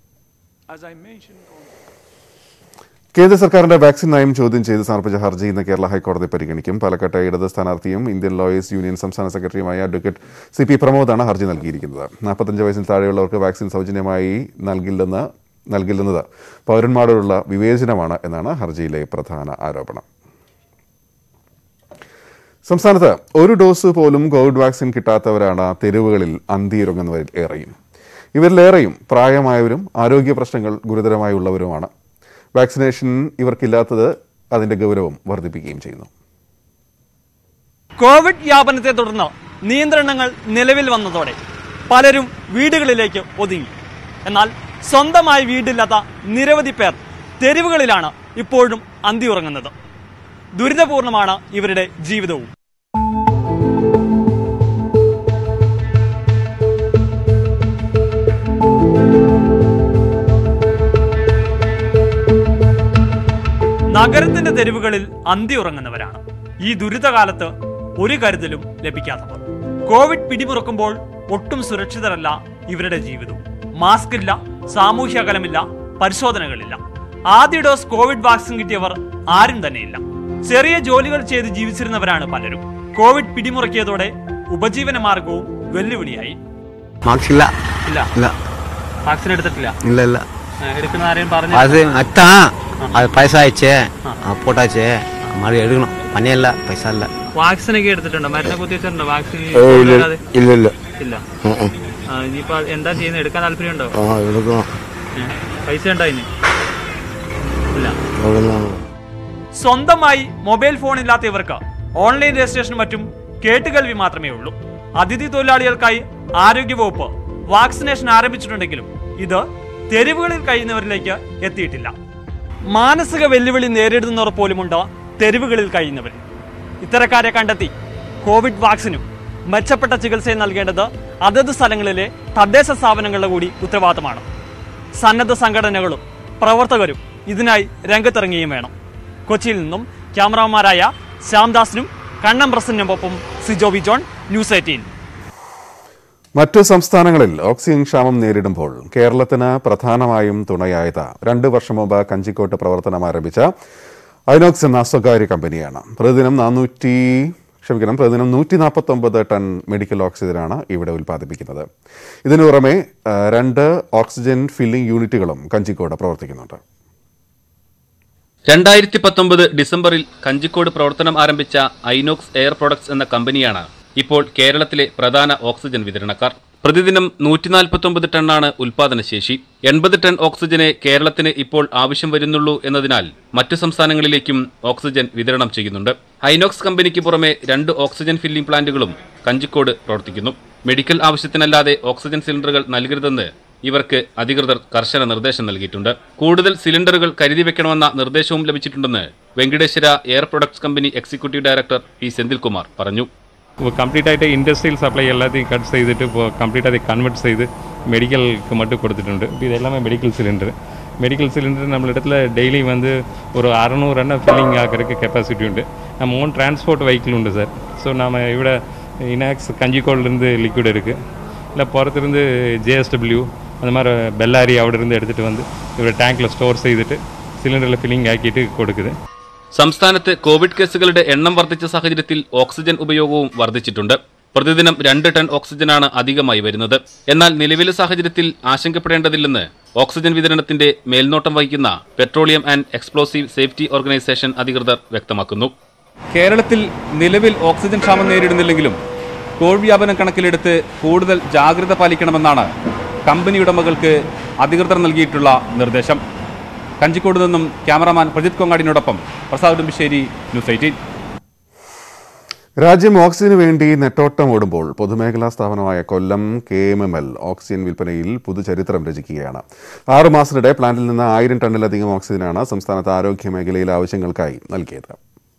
കേന്ദ്ര സർക്കാരിന്റെ വാക്സിൻ നയം ചോദ്യം ചെയ്ത് സമർപ്പിച്ച ഹർജി ഇന്ന് കേരള ഹൈക്കോടതി പരിഗണിക്കും പാലക്കാട്ടെ ഇടത് സ്ഥാനാർത്ഥിയും ഇന്ത്യൻ ലോയേഴ്സ് യൂണിയൻ സംസ്ഥാന സെക്രട്ടറിയുമായ അഡ്വക്കേറ്റ് സി പി പ്രമോദാണ് ഹർജി നൽകിയിരിക്കുന്നത് നാൽപ്പത്തഞ്ച് വയസ്സിന് താഴെയുള്ളവർക്ക് വാക്സിൻ സൗജന്യമായി നൽകില്ലെന്ന് നൽകില്ലെന്നത് പൗരന്മാരോടുള്ള വിവേചനമാണ് എന്നാണ് ഹർജിയിലെ പ്രധാന ആരോപണം സംസ്ഥാനത്ത് ഒരു ഡോസ് പോലും കോവിഡ് വാക്സിൻ കിട്ടാത്തവരാണ് തെരുവുകളിൽ അന്തിയിറങ്ങുന്നവരിൽ ഏറെയും ഇവരിലേറെയും പ്രായമായവരും ആരോഗ്യ പ്രശ്നങ്ങൾ ഗുരുതരമായുള്ളവരുമാണ് വാക്സിനേഷൻ ഇവർക്കില്ലാത്തത് അതിന്റെ ഗൗരവം വർദ്ധിപ്പിക്കുകയും ചെയ്യുന്നു കോവിഡ് വ്യാപനത്തെ തുടർന്ന് നിയന്ത്രണങ്ങൾ നിലവിൽ വന്നതോടെ പലരും വീടുകളിലേക്ക് ഒതുങ്ങി എന്നാൽ സ്വന്തമായി വീടില്ലാത്ത നിരവധി പേർ തെരുവുകളിലാണ് ഇപ്പോഴും അന്തിയുറങ്ങുന്നത് ദുരിതപൂർണമാണ് ഇവരുടെ ജീവിതവും നഗരത്തിന്റെ തെരുവുകളിൽ അന്തിയുറങ്ങുന്നവരാണ് ഈ ദുരിതകാലത്ത് ഒരു കരുതലും ലഭിക്കാത്തവർ കോവിഡ് പിടിമുറുക്കുമ്പോൾ ഒട്ടും സുരക്ഷിതരല്ല ഇവരുടെ ജീവിതവും മാസ്ക് ഇല്ല സാമൂഹ്യ അകലമില്ല പരിശോധനകളില്ല ആദ്യ ഡോസ് കോവിഡ് വാക്സിൻ കിട്ടിയവർ ആരും തന്നെയില്ല ചെറിയ ജോലികൾ ചെയ്ത് ജീവിച്ചിരുന്നവരാണ് പലരും കോവിഡ് പിടിമുറുക്കിയതോടെ ഉപജീവന മാർഗവും വെല്ലുവിളിയായി മാർക്സ് ഇല്ല ഇല്ല ഇല്ല വാക്സിൻ എടുത്തിട്ടില്ല இல்ல இல்ல എടുക്കുന്ന ആരെയും പറഞ്ഞു அது அத்தான் அது பைசா ஆயிடுச்சு போட்டாச்சு மறுபடியும் எடுக்கணும் பண்ணியல்ல பைசா இல்ல വാക്സിൻ ഒക്കെ എടുത്തിട്ടുണ്ടോ മരുന്ന് കുത്തിയിട്ടുണ്ടോ വാക്സിൻ ഏയ് ഇല്ല ഇല്ലാതെ? ഇല്ല ഇല്ല ഇല്ല ഉം, ഉം. ആ, ഇനിയിപ്പോ എന്താ ചെയ്യുന്നത് എടുക്കാൻ താല്പര്യമുണ്ടോ ആ എടുക്കണം ഏ? പൈസ ഉണ്ടോ അതിന് ഇല്ല എവിടുന്നാണ് സ്വന്തമായി മൊബൈൽ ഫോൺ ഇല്ലാത്ത ഇവർക്ക് ഓൺലൈൻ രജിസ്ട്രേഷനും മറ്റും കേട്ടുകേൾവി മാത്രമേ ഉള്ളൂ അതിഥി തൊഴിലാളികൾക്കായി ആരോഗ്യവകുപ്പ് വാക്സിനേഷൻ ആരംഭിച്ചിട്ടുണ്ടെങ്കിലും ഇത് തെരുവുകളിൽ കഴിയുന്നവരിലേക്ക് എത്തിയിട്ടില്ല മാനസിക വെല്ലുവിളി നേരിടുന്നവർ പോലുമുണ്ട് തെരുവുകളിൽ കഴിയുന്നവർ ഇത്തരക്കാരെ കണ്ടെത്തി കോവിഡ് വാക്സിനും മെച്ചപ്പെട്ട ചികിത്സയും നൽകേണ്ടത് അതത് സ്ഥലങ്ങളിലെ തദ്ദേശ സ്ഥാപനങ്ങളുടെ കൂടി ഉത്തരവാദിത്തമാണ് സന്നദ്ധ സംഘടനകളും പ്രവർത്തകരും ഇതിനായി രംഗത്തിറങ്ങുകയും വേണം കൊച്ചിയിൽ നിന്നും ക്യാമറമാരായ ശ്യാംദാസിനും കണ്ണം പ്രസന്നൊപ്പം Sijo V John news eighteen മറ്റു സംസ്ഥാനങ്ങളിൽ ഓക്സിജൻ ക്ഷാമം നേരിടുമ്പോൾ കേരളത്തിന് പ്രധാനമായും തുണയായത് രണ്ട് വർഷം മുമ്പ് കഞ്ചിക്കോട്ട് പ്രവർത്തനം ആരംഭിച്ച ഐനോക്സ് എന്ന സ്വകാര്യ കമ്പനിയാണ് പ്രതിദിനം നാനൂറ്റി ക്ഷമിക്കണം പ്രതിദിനം നൂറ്റി നാൽപ്പത്തൊമ്പത് ടൺ മെഡിക്കൽ ഓക്സിജനാണ് ഇവിടെ ഉൽപ്പാദിപ്പിക്കുന്നത് ഇതിനു പുറമെ ആ, രണ്ട് ഓക്സിജൻ ഫില്ലിംഗ് യൂണിറ്റുകളും കഞ്ചിക്കോട് പ്രവർത്തിക്കുന്നുണ്ട് രണ്ടായിരത്തി പത്തൊമ്പത് ഡിസംബറിൽ കഞ്ചിക്കോട് പ്രവർത്തനം ആരംഭിച്ച ഐനോക്സ് എയർ പ്രൊഡക്ട്സ് എന്ന കമ്പനിയാണ് ഇപ്പോൾ കേരളത്തിലെ പ്രധാന ഓക്സിജൻ വിതരണക്കാർ പ്രതിദിനം നൂറ്റി നാൽപ്പത്തൊമ്പത് ടണ്ണാണ് ഉൽപാദനശേഷി എൺപത് ടൺ ഓക്സിജനെ കേരളത്തിന് ഇപ്പോൾ ആവശ്യം വരുന്നുള്ളൂ എന്നതിനാൽ മറ്റു സംസ്ഥാനങ്ങളിലേക്കും ഓക്സിജൻ വിതരണം ചെയ്യുന്നുണ്ട് ഐനോക്സ് കമ്പനിക്ക് പുറമെ രണ്ട് ഓക്സിജൻ ഫില്ലിംഗ് പ്ലാന്റുകളും കഞ്ചിക്കോട് പ്രവർത്തിക്കുന്നു മെഡിക്കൽ ആവശ്യത്തിനല്ലാതെ ഓക്സിജൻ സിലിണ്ടറുകൾ നൽകരുതെന്ന് ഇവർക്ക് അധികൃതർ കർശന നിർദ്ദേശം നൽകിയിട്ടുണ്ട് കൂടുതൽ സിലിണ്ടറുകൾ കരുതി വെക്കണമെന്ന നിർദ്ദേശവും ലഭിച്ചിട്ടുണ്ടെന്ന് Venkateswara air products company executive director P Senthilkumar പറഞ്ഞു கம்ப்ளீட் ஆகிட்டு இண்டஸ்ட்ரியல் சப்ளை எல்லாத்தையும் கட் செய்துட்டு இப்போ கம்ப்ளீட்டாக அதை கன்வெர்ட் செய்து மெடிக்கலுக்கு மட்டும் கொடுத்துட்டு இது எல்லாமே மெடிக்கல் சிலிண்டர் மெடிக்கல் சிலிண்டர் நம்ம இடத்துல டெய்லி வந்து ஒரு அறநூறு எண்ணெய் ஃபில்லிங் ஆகிறதுக்கு கெப்பாசிட்டி உண்டு நம்ம ஓன் டிரான்ஸ்போர்ட் வெஹிக்கிள் உண்டு சார் ஸோ நம்ம இவிட இனாக்ஸ் கஞ்சிக்கோல்லேருந்து லிக்விட் இருக்குது இல்லை புறத்துலேருந்து ஜேஎஸ்டபிள்யூ அந்த மாதிரி பெல்லாரி അവിടെ இருந்து எடுத்துகிட்டு வந்து இவரை டேங்க்கில் ஸ்டோர் செய்துட்டு சிலிண்டரில் ஃபில்லிங் ஆக்கிட்டு கொடுக்குது സംസ്ഥാനത്ത് കോവിഡ് കേസുകളുടെ എണ്ണം വർദ്ധിച്ച സാഹചര്യത്തിൽ ഓക്സിജൻ ഉപയോഗവും വർദ്ധിച്ചിട്ടുണ്ട് പ്രതിദിനം രണ്ട് ടൺ ഓക്സിജനാണ് അധികമായി വരുന്നത് എന്നാൽ നിലവിലെ സാഹചര്യത്തിൽ ആശങ്കപ്പെടേണ്ടതില്ലെന്ന് ഓക്സിജൻ വിതരണത്തിന്റെ മേൽനോട്ടം വഹിക്കുന്ന petroleum and explosive safety organisation അധികൃതർ വ്യക്തമാക്കുന്നു കേരളത്തിൽ നിലവിൽ ഓക്സിജൻ ക്ഷാമം നേരിടുന്നില്ലെങ്കിലും കോവിഡ് വ്യാപനം കണക്കിലെടുത്ത് കൂടുതൽ ജാഗ്രത പാലിക്കണമെന്നാണ് കമ്പനി ഉടമകൾക്ക് അധികൃതർ നൽകിയിട്ടുള്ള നിർദ്ദേശം കഞ്ചിക്കോട് നിന്നും ക്യാമറാമാൻ പ്രജിത് കൊങ്ങാടിനോടൊപ്പം പ്രസാദ് ഉടുമ്പശ്ശേരി ന്യൂസ് എയ്റ്റീൻ രാജ്യം ഓക്സിജന് വേണ്ടി നെട്ടോട്ടം ഓടുമ്പോൾ പൊതുമേഖലാ സ്ഥാപനമായ Kollam K M M L oxygen വിൽപ്പനയിൽ പുതുചരിത്രം രചിക്കുകയാണ് ആറു മാസത്തിനിടെ പ്ലാന്റിൽ നിന്ന് ആയിരം ടണ്ണിലധികം ഓക്സിജനാണ് സംസ്ഥാനത്ത് ആരോഗ്യ മേഖലയിലെ ആവശ്യങ്ങൾക്കായി നൽകിയത്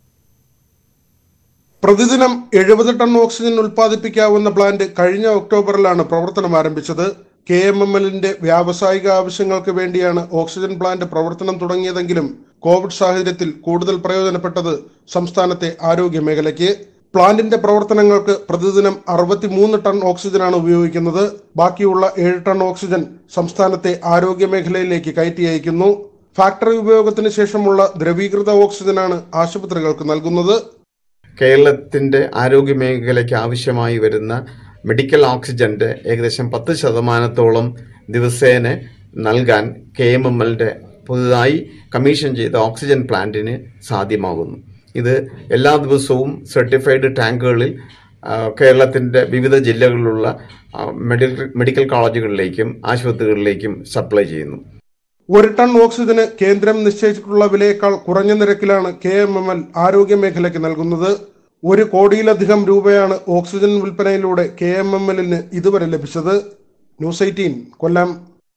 പ്രതിദിനം എഴുപത് ടൺ ഓക്സിജൻ ഉൽപ്പാദിപ്പിക്കാവുന്ന പ്ലാന്റ് കഴിഞ്ഞ ഒക്ടോബറിലാണ് പ്രവർത്തനം ആരംഭിച്ചത് കെ എം എം എല്ലിന്റെ വ്യാവസായിക ആവശ്യങ്ങൾക്ക് വേണ്ടിയാണ് ഓക്സിജൻ പ്ലാന്റ് പ്രവർത്തനം തുടങ്ങിയതെങ്കിലും കോവിഡ് സാഹചര്യത്തിൽ കൂടുതൽ പ്രയോജനപ്പെട്ടത് സംസ്ഥാനത്തെ ആരോഗ്യ മേഖലയ്ക്ക് പ്ലാന്റിന്റെ പ്രവർത്തനങ്ങൾക്ക് പ്രതിദിനം അറുപത്തിമൂന്ന് ടൺ ഓക്സിജനാണ് ഉപയോഗിക്കുന്നത് ബാക്കിയുള്ള ഏഴ് ടൺ ഓക്സിജൻ സംസ്ഥാനത്തെ ആരോഗ്യ മേഖലയിലേക്ക് കയറ്റി അയക്കുന്നു ഫാക്ടറി ഉപയോഗത്തിന് ശേഷമുള്ള ദ്രവീകൃത ഓക്സിജനാണ് ആശുപത്രികൾക്ക് നൽകുന്നത് കേരളത്തിൻ്റെ ആരോഗ്യ മേഖലയ്ക്ക് ആവശ്യമായി വരുന്ന മെഡിക്കൽ ഓക്സിജന്റെ ഏകദേശം പത്ത് ശതമാനത്തോളം ദിവസേന നൽകാൻ കെ എം എം എല്ലിൻ്റെ പുതുതായി കമ്മീഷൻ ചെയ്ത ഓക്സിജൻ പ്ലാന്റിന് സാധ്യമാകുന്നു ഇത് എല്ലാ ദിവസവും സർട്ടിഫൈഡ് ടാങ്കുകളിൽ കേരളത്തിൻ്റെ വിവിധ ജില്ലകളിലുള്ള ആ, മെഡിക്കൽ മെഡിക്കൽ കോളേജുകളിലേക്കും ആശുപത്രികളിലേക്കും സപ്ലൈ ചെയ്യുന്നു ഒരു ടൺ ഓക്സിജന് കേന്ദ്രം നിശ്ചയിച്ചിട്ടുള്ള വിലയേക്കാൾ കുറഞ്ഞ നിരക്കിലാണ് കെ എം എം എൽ ആരോഗ്യ മേഖലയ്ക്ക് നൽകുന്നത് ഒരു കോടിയിലധികം രൂപയാണ് ഓക്സിജൻ വിൽപ്പനയിലൂടെ കെ എം എം എല്ലിന് ഇതുവരെ ലഭിച്ചത് ന്യൂസ് എയ്റ്റീൻ കൊല്ലം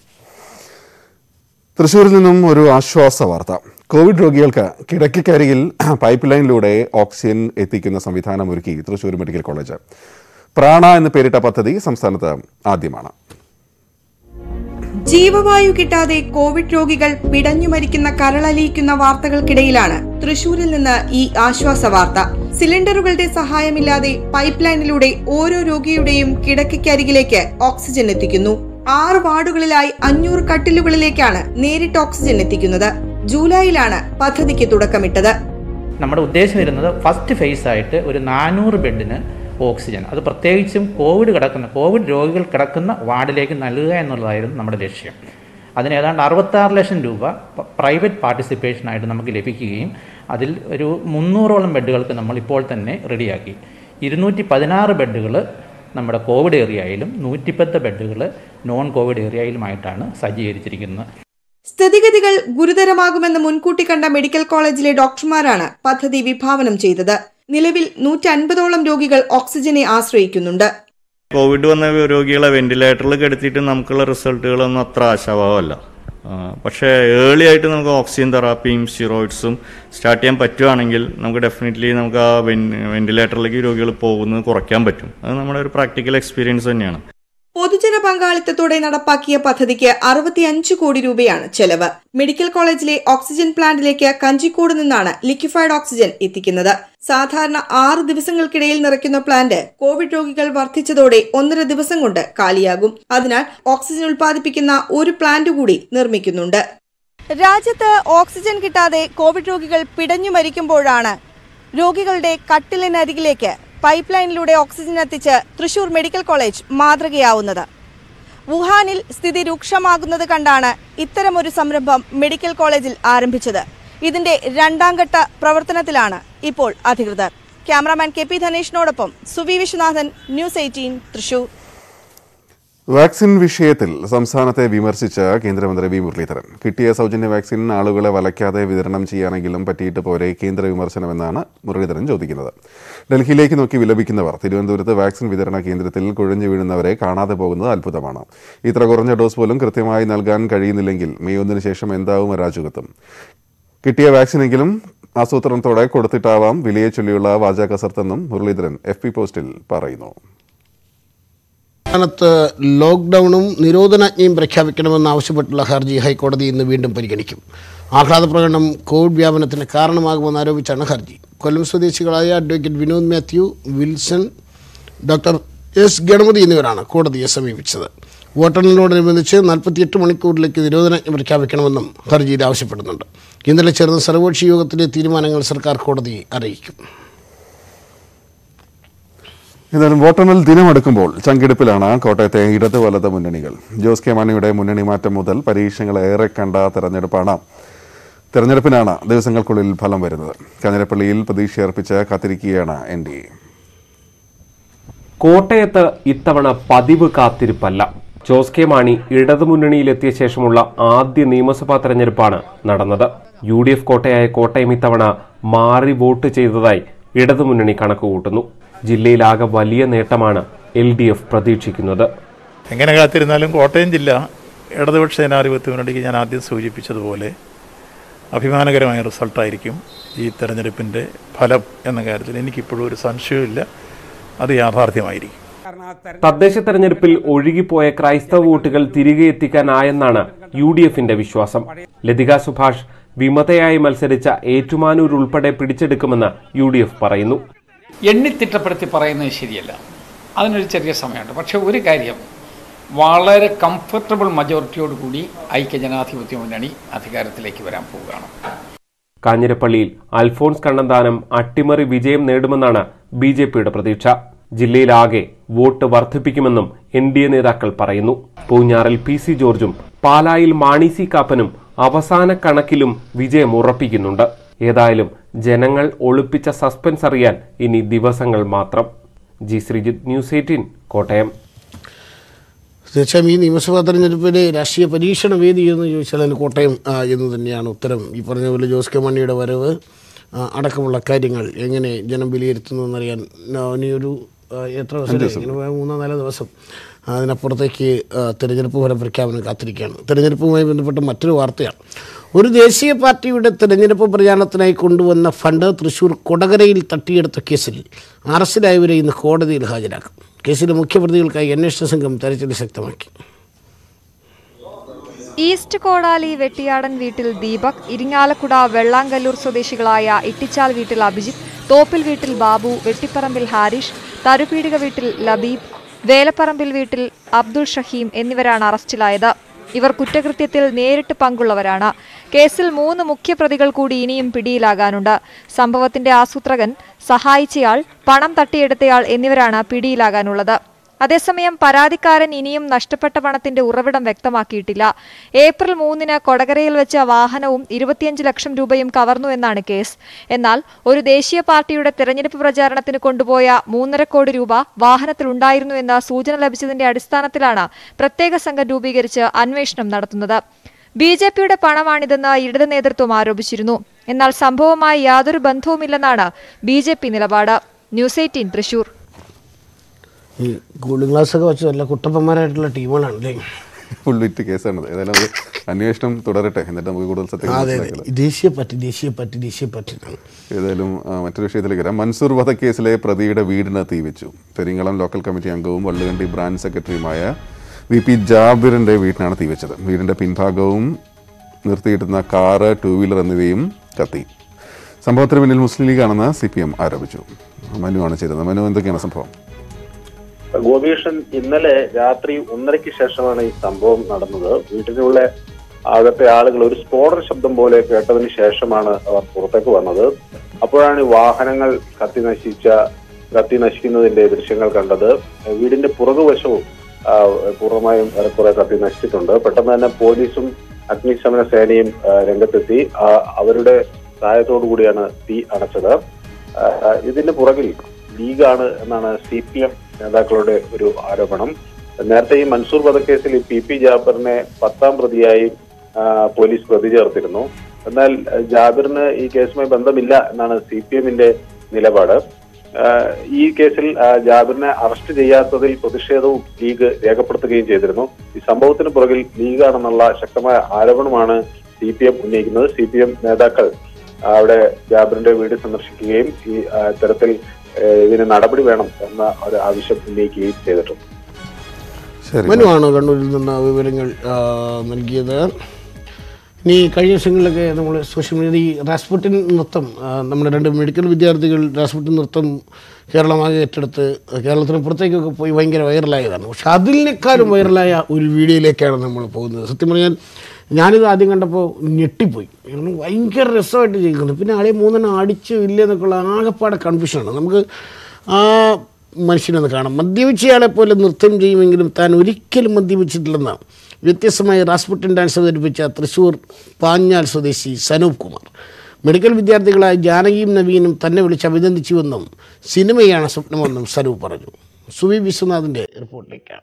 തൃശൂരിൽ നിന്നും ഒരു ആശ്വാസ വാർത്ത കോവിഡ് രോഗികൾക്ക് കിടക്കക്കരിയിൽ പൈപ്പ് ലൈനിലൂടെ ഓക്സിജൻ എത്തിക്കുന്ന സംവിധാനം ഒരുക്കി തൃശൂർ മെഡിക്കൽ കോളേജ് പ്രാണ എന്ന് പേരിട്ട പദ്ധതി സംസ്ഥാനത്ത് ആദ്യമാണ് ജീവവായു കിട്ടാതെ കോവിഡ് രോഗികൾ പിടഞ്ഞു മരിക്കുന്ന കരളലിയിക്കുന്ന വാർത്തകൾക്കിടയിലാണ് തൃശൂരിൽ നിന്ന് ഈ ആശ്വാസ വാർത്ത സിലിണ്ടറുകളുടെ സഹായമില്ലാതെ പൈപ്പ് ലൈനിലൂടെ ഓരോ രോഗിയുടെയും കിടക്കയ്ക്കരികിലേക്ക് ഓക്സിജൻ എത്തിക്കുന്നു ആറ് വാർഡുകളിലായി അഞ്ഞൂറ് കട്ടിലുകളിലേക്കാണ് നേരിട്ട് ഓക്സിജൻ എത്തിക്കുന്നത് ജൂലൈയിലാണ് പദ്ധതിക്ക് തുടക്കമിട്ടത് നമ്മുടെ ഉദ്ദേശം വരുന്നത് ഫസ്റ്റ് ഫേസ് ആയിട്ട് ഒരു നാനൂറ് ബെഡിന് ഓക്സിജൻ അത് പ്രത്യേകിച്ചും കോവിഡ് കിടക്കുന്ന കോവിഡ് രോഗികൾ കിടക്കുന്ന വാർഡിലേക്ക് നൽകുക എന്നുള്ളതായിരുന്നു നമ്മുടെ ലക്ഷ്യം അതിന് ഏതാണ്ട് അറുപത്താറ് ലക്ഷം രൂപ പ- പ്രൈവറ്റ് പാർട്ടിസിപ്പേഷനായിട്ട് നമുക്ക് ലഭിക്കുകയും അതിൽ ഒരു മുന്നൂറോളം ബെഡുകൾക്ക് നമ്മൾ ഇപ്പോൾ തന്നെ റെഡിയാക്കി ഇരുന്നൂറ്റി പതിനാറ് ബെഡുകൾ നമ്മുടെ കോവിഡ് ഏരിയയിലും നൂറ്റിപ്പത്ത് ബെഡുകൾ നോൺ കോവിഡ് ഏരിയയിലുമായിട്ടാണ് സജ്ജീകരിച്ചിരിക്കുന്നത് സ്ഥിതിഗതികൾ ഗുരുതരമാകുമെന്ന് മുൻകൂട്ടി കണ്ട മെഡിക്കൽ കോളേജിലെ ഡോക്ടർമാരാണ് പദ്ധതി വിഭാവനം ചെയ്തത് നിലവിൽ നൂറ്റി അൻപതോളം രോഗികൾ ഓക്സിജനെ ആശ്രയിക്കുന്നുണ്ട് കോവിഡ് വന്ന രോഗികളെ വെന്റിലേറ്ററിൽ കിടത്തിയിട്ട് നമുക്കുള്ള റിസൾട്ടുകളൊന്നും അത്ര ആശാഭാവമല്ല ആ, പക്ഷേ ഏർലി ആയിട്ട് നമുക്ക് ഓക്സിജൻ തെറാപ്പിയും സ്റ്റിറോയിഡ്സും സ്റ്റാർട്ട് ചെയ്യാൻ പറ്റുവാണെങ്കിൽ നമുക്ക് ഡെഫിനറ്റ്ലി നമുക്ക് ആ വെൻ വെന്റിലേറ്ററിലേക്ക് രോഗികൾ പോകുന്നത് കുറയ്ക്കാൻ പറ്റും അത് നമ്മുടെ ഒരു പ്രാക്ടിക്കൽ എക്സ്പീരിയൻസ് തന്നെയാണ് പൊതുജന പങ്കാളിത്തത്തോടെ നടപ്പാക്കിയ പദ്ധതിക്ക് അറുപത്തിയഞ്ച് കോടി രൂപയാണ് ചെലവ് മെഡിക്കൽ കോളേജിലെ ഓക്സിജൻ പ്ലാന്റിലേക്ക് കഞ്ചിക്കോട് നിന്നാണ് ലിക്വിഫൈഡ് ഓക്സിജൻ എത്തിക്കുന്നത് സാധാരണ ആറ് ദിവസങ്ങൾക്കിടയിൽ നിറയ്ക്കുന്ന പ്ലാന്റ് കോവിഡ് രോഗികൾ വർദ്ധിച്ചതോടെ ഒന്നര ദിവസം കൊണ്ട് കാലിയാകും അതിനാൽ ഓക്സിജൻ ഉൽപ്പാദിപ്പിക്കുന്ന ഒരു പ്ലാന്റ് കൂടി നിർമ്മിക്കുന്നുണ്ട് രാജ്യത്ത് ഓക്സിജൻ കിട്ടാതെ കോവിഡ് രോഗികൾ പിടഞ്ഞു മരിക്കുമ്പോഴാണ് രോഗികളുടെ കട്ടിലിനരികിലേക്ക് പൈപ്പ് ലൈനിലൂടെ ഓക്സിജൻ എത്തിച്ച് തൃശൂർ മെഡിക്കൽ കോളേജ് മാതൃകയാവുന്നത് വുഹാനിൽ സ്ഥിതി രൂക്ഷമാകുന്നത് കണ്ടാണ് ഇത്തരമൊരു സംരംഭം മെഡിക്കൽ കോളേജിൽ ആരംഭിച്ചത് ഇതിന്റെ രണ്ടാം ഘട്ട പ്രവർത്തനത്തിലാണ് ഇപ്പോൾ അധികൃതർ ക്യാമറാമാൻ കെ പി ധനേഷിനോടൊപ്പം Suvi Viswanathan news eighteen Thrissur vaccine വിഷയത്തിൽ സംസ്ഥാനത്തെ വിമർശിച്ച കേന്ദ്രമന്ത്രി വി മുരളീധരൻ കിട്ടിയ സൗജന്യ വാക്സിൻ ആളുകളെ വലയ്ക്കാതെ വിതരണം ചെയ്യാനെങ്കിലും പറ്റിയിട്ട് പോരെ കേന്ദ്ര വിമർശനമെന്നാണ് മുരളീധരൻ ചോദിക്കുന്നത് ഡൽഹിയിലേക്ക് നോക്കി വിലപിക്കുന്നവർ തിരുവനന്തപുരത്ത് വാക്സിൻ വിതരണ കേന്ദ്രത്തിൽ കുഴഞ്ഞു വീഴുന്നവരെ കാണാതെ പോകുന്നത് അത്ഭുതമാണ് ഇത്ര കുറഞ്ഞ ഡോസ് പോലും കൃത്യമായി നൽകാൻ കഴിയുന്നില്ലെങ്കിൽ മെയ് ഒന്നിന് ശേഷം എന്താവും അരാജകത്വം കിട്ടിയ വാക്സിനെങ്കിലും ആസൂത്രണത്തോടെ കൊടുത്തിട്ടാവാം വിലയെ ചൊല്ലിയുള്ള വാചാകസർത്തെന്നും മുരളീധരൻ എഫ് പി പോസ്റ്റിൽ പറയുന്നു സംസ്ഥാനത്ത് ലോക്ക്ഡൌണും നിരോധനാജ്ഞയും പ്രഖ്യാപിക്കണമെന്നാവശ്യപ്പെട്ടുള്ള ഹർജി ഹൈക്കോടതി ഇന്ന് വീണ്ടും പരിഗണിക്കും ആഹ്ലാദ പ്രകടനം കോവിഡ് വ്യാപനത്തിന് കാരണമാകുമെന്ന് ആരോപിച്ചാണ് ഹർജി കൊല്ലം സ്വദേശികളായ advocate Vinod Mathew Wilson doctor S Ganapathi എന്നിവരാണ് കോടതിയെ സമീപിച്ചത് വോട്ടെണ്ണലിനോടനുബന്ധിച്ച് നാൽപ്പത്തിയെട്ട് മണിക്കൂറിലേക്ക് നിരോധനാജ്ഞ പ്രഖ്യാപിക്കണമെന്നും ഹർജിയിൽ ആവശ്യപ്പെടുന്നുണ്ട് ഇന്നലെ ചേർന്ന സർവകക്ഷി യോഗത്തിലെ തീരുമാനങ്ങൾ സർക്കാർ കോടതിയെ അറിയിക്കും എന്നാലും വോട്ടെണ്ണൽ ദിനമെടുക്കുമ്പോൾ ചങ്കിടിപ്പിലാണ് കോട്ടയത്തെ ഇടത് വലത് മുന്നണികൾ ജോസ് കെ മാണിയുടെ മുന്നണി മാറ്റം മുതൽ പരീക്ഷണങ്ങൾ ഏറെ കണ്ട തെരഞ്ഞെടുപ്പാണ് തെരഞ്ഞെടുപ്പിനാണ് ദിവസങ്ങൾക്കുള്ളിൽ ഫലം വരുന്നത് കാഞ്ഞിരപ്പള്ളിയിൽ പ്രതീക്ഷയർപ്പിച്ച് കാത്തിരിക്കുകയാണ് എൻ ഡി എ കോട്ടയത്ത് ഇത്തവണ പതിവ് കാത്തിരിപ്പല്ല ജോസ് കെ മാണി ഇടതുമുന്നണിയിലെത്തിയ ശേഷമുള്ള ആദ്യ നിയമസഭാ തെരഞ്ഞെടുപ്പാണ് നടന്നത് യു ഡി എഫ് കോട്ടയായ കോട്ടയം ഇത്തവണ മാറി വോട്ട് ചെയ്തതായി ഇടതുമുന്നണി കണക്കുകൂട്ടുന്നു ജില്ലയിലാകെ വലിയ നേട്ടമാണ് എൽ ഡി എഫ് പ്രതീക്ഷിക്കുന്നത് എങ്ങനെ കാത്തിരുന്നാലും കോട്ടയം ജില്ല ഇടതുപക്ഷ ജനാധിപത്യ മുന്നണിക്ക് ഞാൻ ആദ്യം സൂചിപ്പിച്ചതുപോലെ അഭിമാനകരമായ റിസൾട്ടായിരിക്കും ഈ തെരഞ്ഞെടുപ്പിൻ്റെ ഫലം എന്ന കാര്യത്തിൽ എനിക്കിപ്പോഴും ഒരു സംശയമില്ല അത് യാഥാർത്ഥ്യമായിരിക്കും തദ്ദേശ തെരഞ്ഞെടുപ്പിൽ ഒഴുകിപ്പോയ ക്രൈസ്തവ വോട്ടുകൾ തിരികെ എത്തിക്കാനായെന്നാണ് യു ഡി എഫിന്റെ വിശ്വാസം ലതിക സുഭാഷ് വിമതയായി മത്സരിച്ച ഏറ്റുമാനൂർ ഉൾപ്പെടെ പിടിച്ചെടുക്കുമെന്ന് യു ഡി എഫ് പറയുന്നു എണ്ണിത്തിട്ടപ്പെടുത്തി പറയുന്നത് ശരിയല്ല അതിനൊരു ചെറിയ സമയമുണ്ട് പക്ഷെ ഒരു കാര്യം വളരെ കംഫർട്ടബിൾ മജോറിറ്റിയോട് കൂടി ഐക്യജനാധിപത്യ മുന്നണി അധികാരത്തിലേക്ക് വരാൻ പോവുകയാണ് കാഞ്ഞിരപ്പള്ളിയിൽ അൽഫോൺസ് കണ്ണന്താനം അട്ടിമറി വിജയം നേടുമെന്നാണ് ബി ജെ പിയുടെ പ്രതീക്ഷ ജില്ലയിലാകെ വോട്ട് വർദ്ധിപ്പിക്കുമെന്നും എൻ ഡി എ നേതാക്കൾ പറയുന്നു പൂഞ്ഞാറിൽ പി സി ജോർജും പാലായിൽ മാണി സി കാപ്പനും അവസാന കണക്കിലും വിജയം ഉറപ്പിക്കുന്നുണ്ട് ഏതായാലും ജനങ്ങൾ ഒളിപ്പിച്ച സസ്പെൻസ് അറിയാൻ ഇനി ദിവസങ്ങൾ മാത്രം G Sreejith news eighteen Kottayam തീർച്ചയായും ഈ നിയമസഭാ തെരഞ്ഞെടുപ്പിലെ രാഷ്ട്രീയ പരീക്ഷണ വേദി എന്ന് ചോദിച്ചാൽ അതിന് കോട്ടയം ആ, എന്ന് തന്നെയാണ് ഉത്തരം ഈ പറഞ്ഞ പോലെ ജോസ് കെ മാണിയുടെ വരവ് ആ, അടക്കമുള്ള കാര്യങ്ങൾ എങ്ങനെ ജനം വിലയിരുത്തുന്നു എന്നറിയാൻ ആ, ഇനിയൊരു ആ, എത്ര ദിവസം അഞ്ച് ദിവസം. ഇങ്ങനെ പോയാൽ മൂന്നോ നാലോ ദിവസം അതിനപ്പുറത്തേക്ക് ആ, തെരഞ്ഞെടുപ്പ് ഫല പ്രഖ്യാപനം കാത്തിരിക്കുകയാണ് തെരഞ്ഞെടുപ്പുമായി ബന്ധപ്പെട്ട് മറ്റൊരു വാർത്തയാണ് ഒരു ദേശീയ പാർട്ടിയുടെ തെരഞ്ഞെടുപ്പ് പ്രചാരണത്തിനായി കൊണ്ടുവന്ന ഫണ്ട് തൃശൂർ കൊടകരയിൽ തട്ടിയെടുത്ത കേസിൽ അറസ്റ്റിലായവരെ ഇന്ന് കോടതിയിൽ ഹാജരാക്കും കേസിലെ മുഖ്യപ്രതികൾക്കായി അന്വേഷണ സംഘം തെരച്ചിൽ ശക്തമാക്കി ഈസ്റ്റ് കോടാലി വെട്ടിയാടൻ വീട്ടിൽ ദീപക് ഇരിങ്ങാലക്കുട വെള്ളാങ്കല്ലൂർ സ്വദേശികളായ ഇട്ടിച്ചാൽ വീട്ടിൽ അഭിജിത്ത് തോപ്പിൽ വീട്ടിൽ ബാബു വെട്ടിപ്പറമ്പിൽ ഹാരിഷ് തരുപീടിക വീട്ടിൽ ലബീബ് വേലപ്പറമ്പിൽ വീട്ടിൽ അബ്ദുൾ ഷഹീം എന്നിവരാണ് അറസ്റ്റിലായത് ഇവർ കുറ്റകൃത്യത്തിൽ നേരിട്ട് പങ്കുള്ളവരാണ് കേസിൽ മൂന്ന് മുഖ്യപ്രതികൾ കൂടി ഇനിയും പിടിയിലാകാനുണ്ട് സംഭവത്തിന്റെ ആസൂത്രകൻ സഹായിച്ചയാൾ പണം തട്ടിയെടുത്തയാൾ എന്നിവരാണ് പിടിയിലാകാനുള്ളത് അതേസമയം പരാതിക്കാരൻ ഇനിയും നഷ്ടപ്പെട്ട പണത്തിന്റെ ഉറവിടം വ്യക്തമാക്കിയിട്ടില്ല ഏപ്രിൽ മൂന്നിന് കൊടകരയിൽ വെച്ച വാഹനവും ഇരുപത്തിയഞ്ച് ലക്ഷം രൂപയും കവർന്നു എന്നാണ് കേസ് എന്നാൽ ഒരു ദേശീയ പാർട്ടിയുടെ തെരഞ്ഞെടുപ്പ് പ്രചാരണത്തിന് കൊണ്ടുപോയ മൂന്നര കോടി രൂപ വാഹനത്തിലുണ്ടായിരുന്നു എന്ന സൂചന ലഭിച്ചതിന്റെ അടിസ്ഥാനത്തിലാണ് പ്രത്യേക സംഘം രൂപീകരിച്ച് അന്വേഷണം നടത്തുന്നത് ബി ജെ പിയുടെ പണമാണിതെന്ന് ഇടത് നേതൃത്വം ആരോപിച്ചിരുന്നു എന്നാൽ സംഭവവുമായി യാതൊരു ബന്ധവുമില്ലെന്നാണ് ബി ജെ പി നിലപാട് ന്യൂസ് എയ്റ്റീൻ തൃശൂർ ഈ കൂളിംഗ് ഗ്ലാസ് ഒക്കെ വെച്ച് നല്ല കുട്ടപ്പന്മാരായിട്ടുള്ള ടീമുകളാണ് അല്ലേ ഫുൾവിറ്റ് കേസാണിത് ഏതായാലും അത് അന്വേഷണം തുടരട്ടെ എന്നിട്ട് നമുക്ക് കൂടുതൽ സത്യം അതെ മനസ്സിലാക്കാം അതെ ദേശീയ പറ്റി ദേശീയ പറ്റി ദേശീയ പറ്റി ഏതായാലും ആ, മറ്റൊരു വിഷയത്തിലേക്ക് വരാം മൻസൂർ വധക്കേസിലെ പ്രതിയുടെ വീടിന് തീവെച്ചു പെരിങ്ങളം ലോക്കൽ കമ്മിറ്റി അംഗവും വള്ളുകണ്ടി ബ്രാഞ്ച് സെക്രട്ടറിയുമായ വി പി ജാബിറിന്റെ വീട്ടിനാണ് തീവെച്ചത് വീടിന്റെ പിൻഭാഗവും നിർത്തിയിടുന്ന കാറ് ടൂ വീലർ എന്നിവയും കത്തി സംഭവത്തിന് പിന്നിൽ മുസ്ലിം ലീഗാണെന്ന് സി പി എം ആരോപിച്ചു മനുവാണ് ചേരുന്നത് മനു എന്തൊക്കെയാണ് സംഭവം ഗോപീഷൻ ഇന്നലെ രാത്രി ഒന്നരയ്ക്ക് ശേഷമാണ് ഈ സംഭവം നടന്നത് വീട്ടിലുള്ള അകത്തെ ആളുകൾ ഒരു സ്ഫോടന ശബ്ദം പോലെ കേട്ടതിന് ശേഷമാണ് അവർ പുറത്തേക്ക് വന്നത് അപ്പോഴാണ് ഈ വാഹനങ്ങൾ കത്തി നശിച്ച കത്തി നശിക്കുന്നതിന്റെ ദൃശ്യങ്ങൾ കണ്ടത് വീടിന്റെ പുറകുവശവും ആ, പൂർണ്ണമായും ഏറെക്കുറെ കത്തി നശിച്ചിട്ടുണ്ട് പെട്ടെന്ന് തന്നെ പോലീസും അഗ്നിശമന സേനയും ആ, രംഗത്തെത്തി ആ, അവരുടെ സഹായത്തോടു കൂടിയാണ് തീ അണച്ചത് ആ, ഇതിന് പുറകിൽ ലീഗാണ് എന്നാണ് സി പി എം നേതാക്കളുടെ ഒരു ആരോപണം നേരത്തെ ഈ മൻസൂർ വധക്കേസിൽ ഈ പി പി ജാബറിനെ പത്താം പ്രതിയായി ആ, പോലീസ് പ്രതി ചേർത്തിരുന്നു എന്നാൽ ആ, ജാബിറിന് ഈ കേസുമായി ബന്ധമില്ല എന്നാണ് സി പി എമ്മിന്റെ നിലപാട് ആ, ഈ കേസിൽ ആ, ജാബിറിനെ അറസ്റ്റ് ചെയ്യാത്തതിൽ പ്രതിഷേധവും ലീഗ് രേഖപ്പെടുത്തുകയും ചെയ്തിരുന്നു ഈ സംഭവത്തിന് പുറകിൽ ലീഗാണെന്നുള്ള ശക്തമായ ആരോപണമാണ് സി പി എം ഉന്നയിക്കുന്നത് സി പി എം നേതാക്കൾ ആ, അവിടെ ജാബിറിന്റെ വീട് സന്ദർശിക്കുകയും ഈ ആ, ഇത്തരത്തിൽ ഏ, ഇതിന് നടപടി വേണം എന്ന ഒരു ആവശ്യം ഉന്നയിക്കുകയും ചെയ്തിട്ടുണ്ട് മനുവാണ് കണ്ണൂരിൽ നിന്ന് വിവരങ്ങൾ ആ, നൽകിയത് ഇനി കഴിഞ്ഞ ദിവസങ്ങളിലൊക്കെ നമ്മൾ സോഷ്യൽ മീഡിയ ഈ റാസ്പുട്ടിൻ നൃത്തം ആ, നമ്മുടെ രണ്ട് മെഡിക്കൽ വിദ്യാർത്ഥികൾ റാസ്പുട്ടിൻ നൃത്തം കേരളമാകെ ഏറ്റെടുത്ത് കേരളത്തിന് പുറത്തേക്കൊക്കെ പോയി ഭയങ്കര വൈറലായതാണ് പക്ഷെ അതിനേക്കാളും വൈറലായ ഒരു വീഡിയോയിലേക്കാണ് നമ്മൾ പോകുന്നത് സത്യം പറഞ്ഞാൽ ഞാനിത് ആദ്യം കണ്ടപ്പോൾ ഞെട്ടിപ്പോയി കാരണം ഭയങ്കര രസമായിട്ട് ചെയ്യുന്നുണ്ട് പിന്നെ ആളെ മൂന്നെണ്ണം അടിച്ചു ഇല്ലെന്നൊക്കെയുള്ള ആകെപ്പാടെ കൺഫ്യൂഷനാണ് നമുക്ക് ആ മനുഷ്യനൊന്ന് കാണാം മദ്യപിച്ചയാളെ പോലെ നൃത്തം ചെയ്യുമെങ്കിലും താൻ ഒരിക്കലും മദ്യപിച്ചിട്ടില്ലെന്നാണ് വ്യത്യസ്തമായി റാസ്പുട്ടിൻ ഡാൻസ് അവതരിപ്പിച്ച തൃശ്ശൂർ പാഞ്ഞാൽ സ്വദേശി സനൂപ് കുമാർ മെഡിക്കൽ വിദ്യാർത്ഥികളായ ജാനകിയും നവീനും തന്നെ വിളിച്ച് അഭിനന്ദിച്ചുവെന്നും സിനിമയാണ് സ്വപ്നമെന്നും സനൂപ് പറഞ്ഞു സുവി വിശ്വനാഥിൻ്റെ റിപ്പോർട്ടിലേക്കാണ്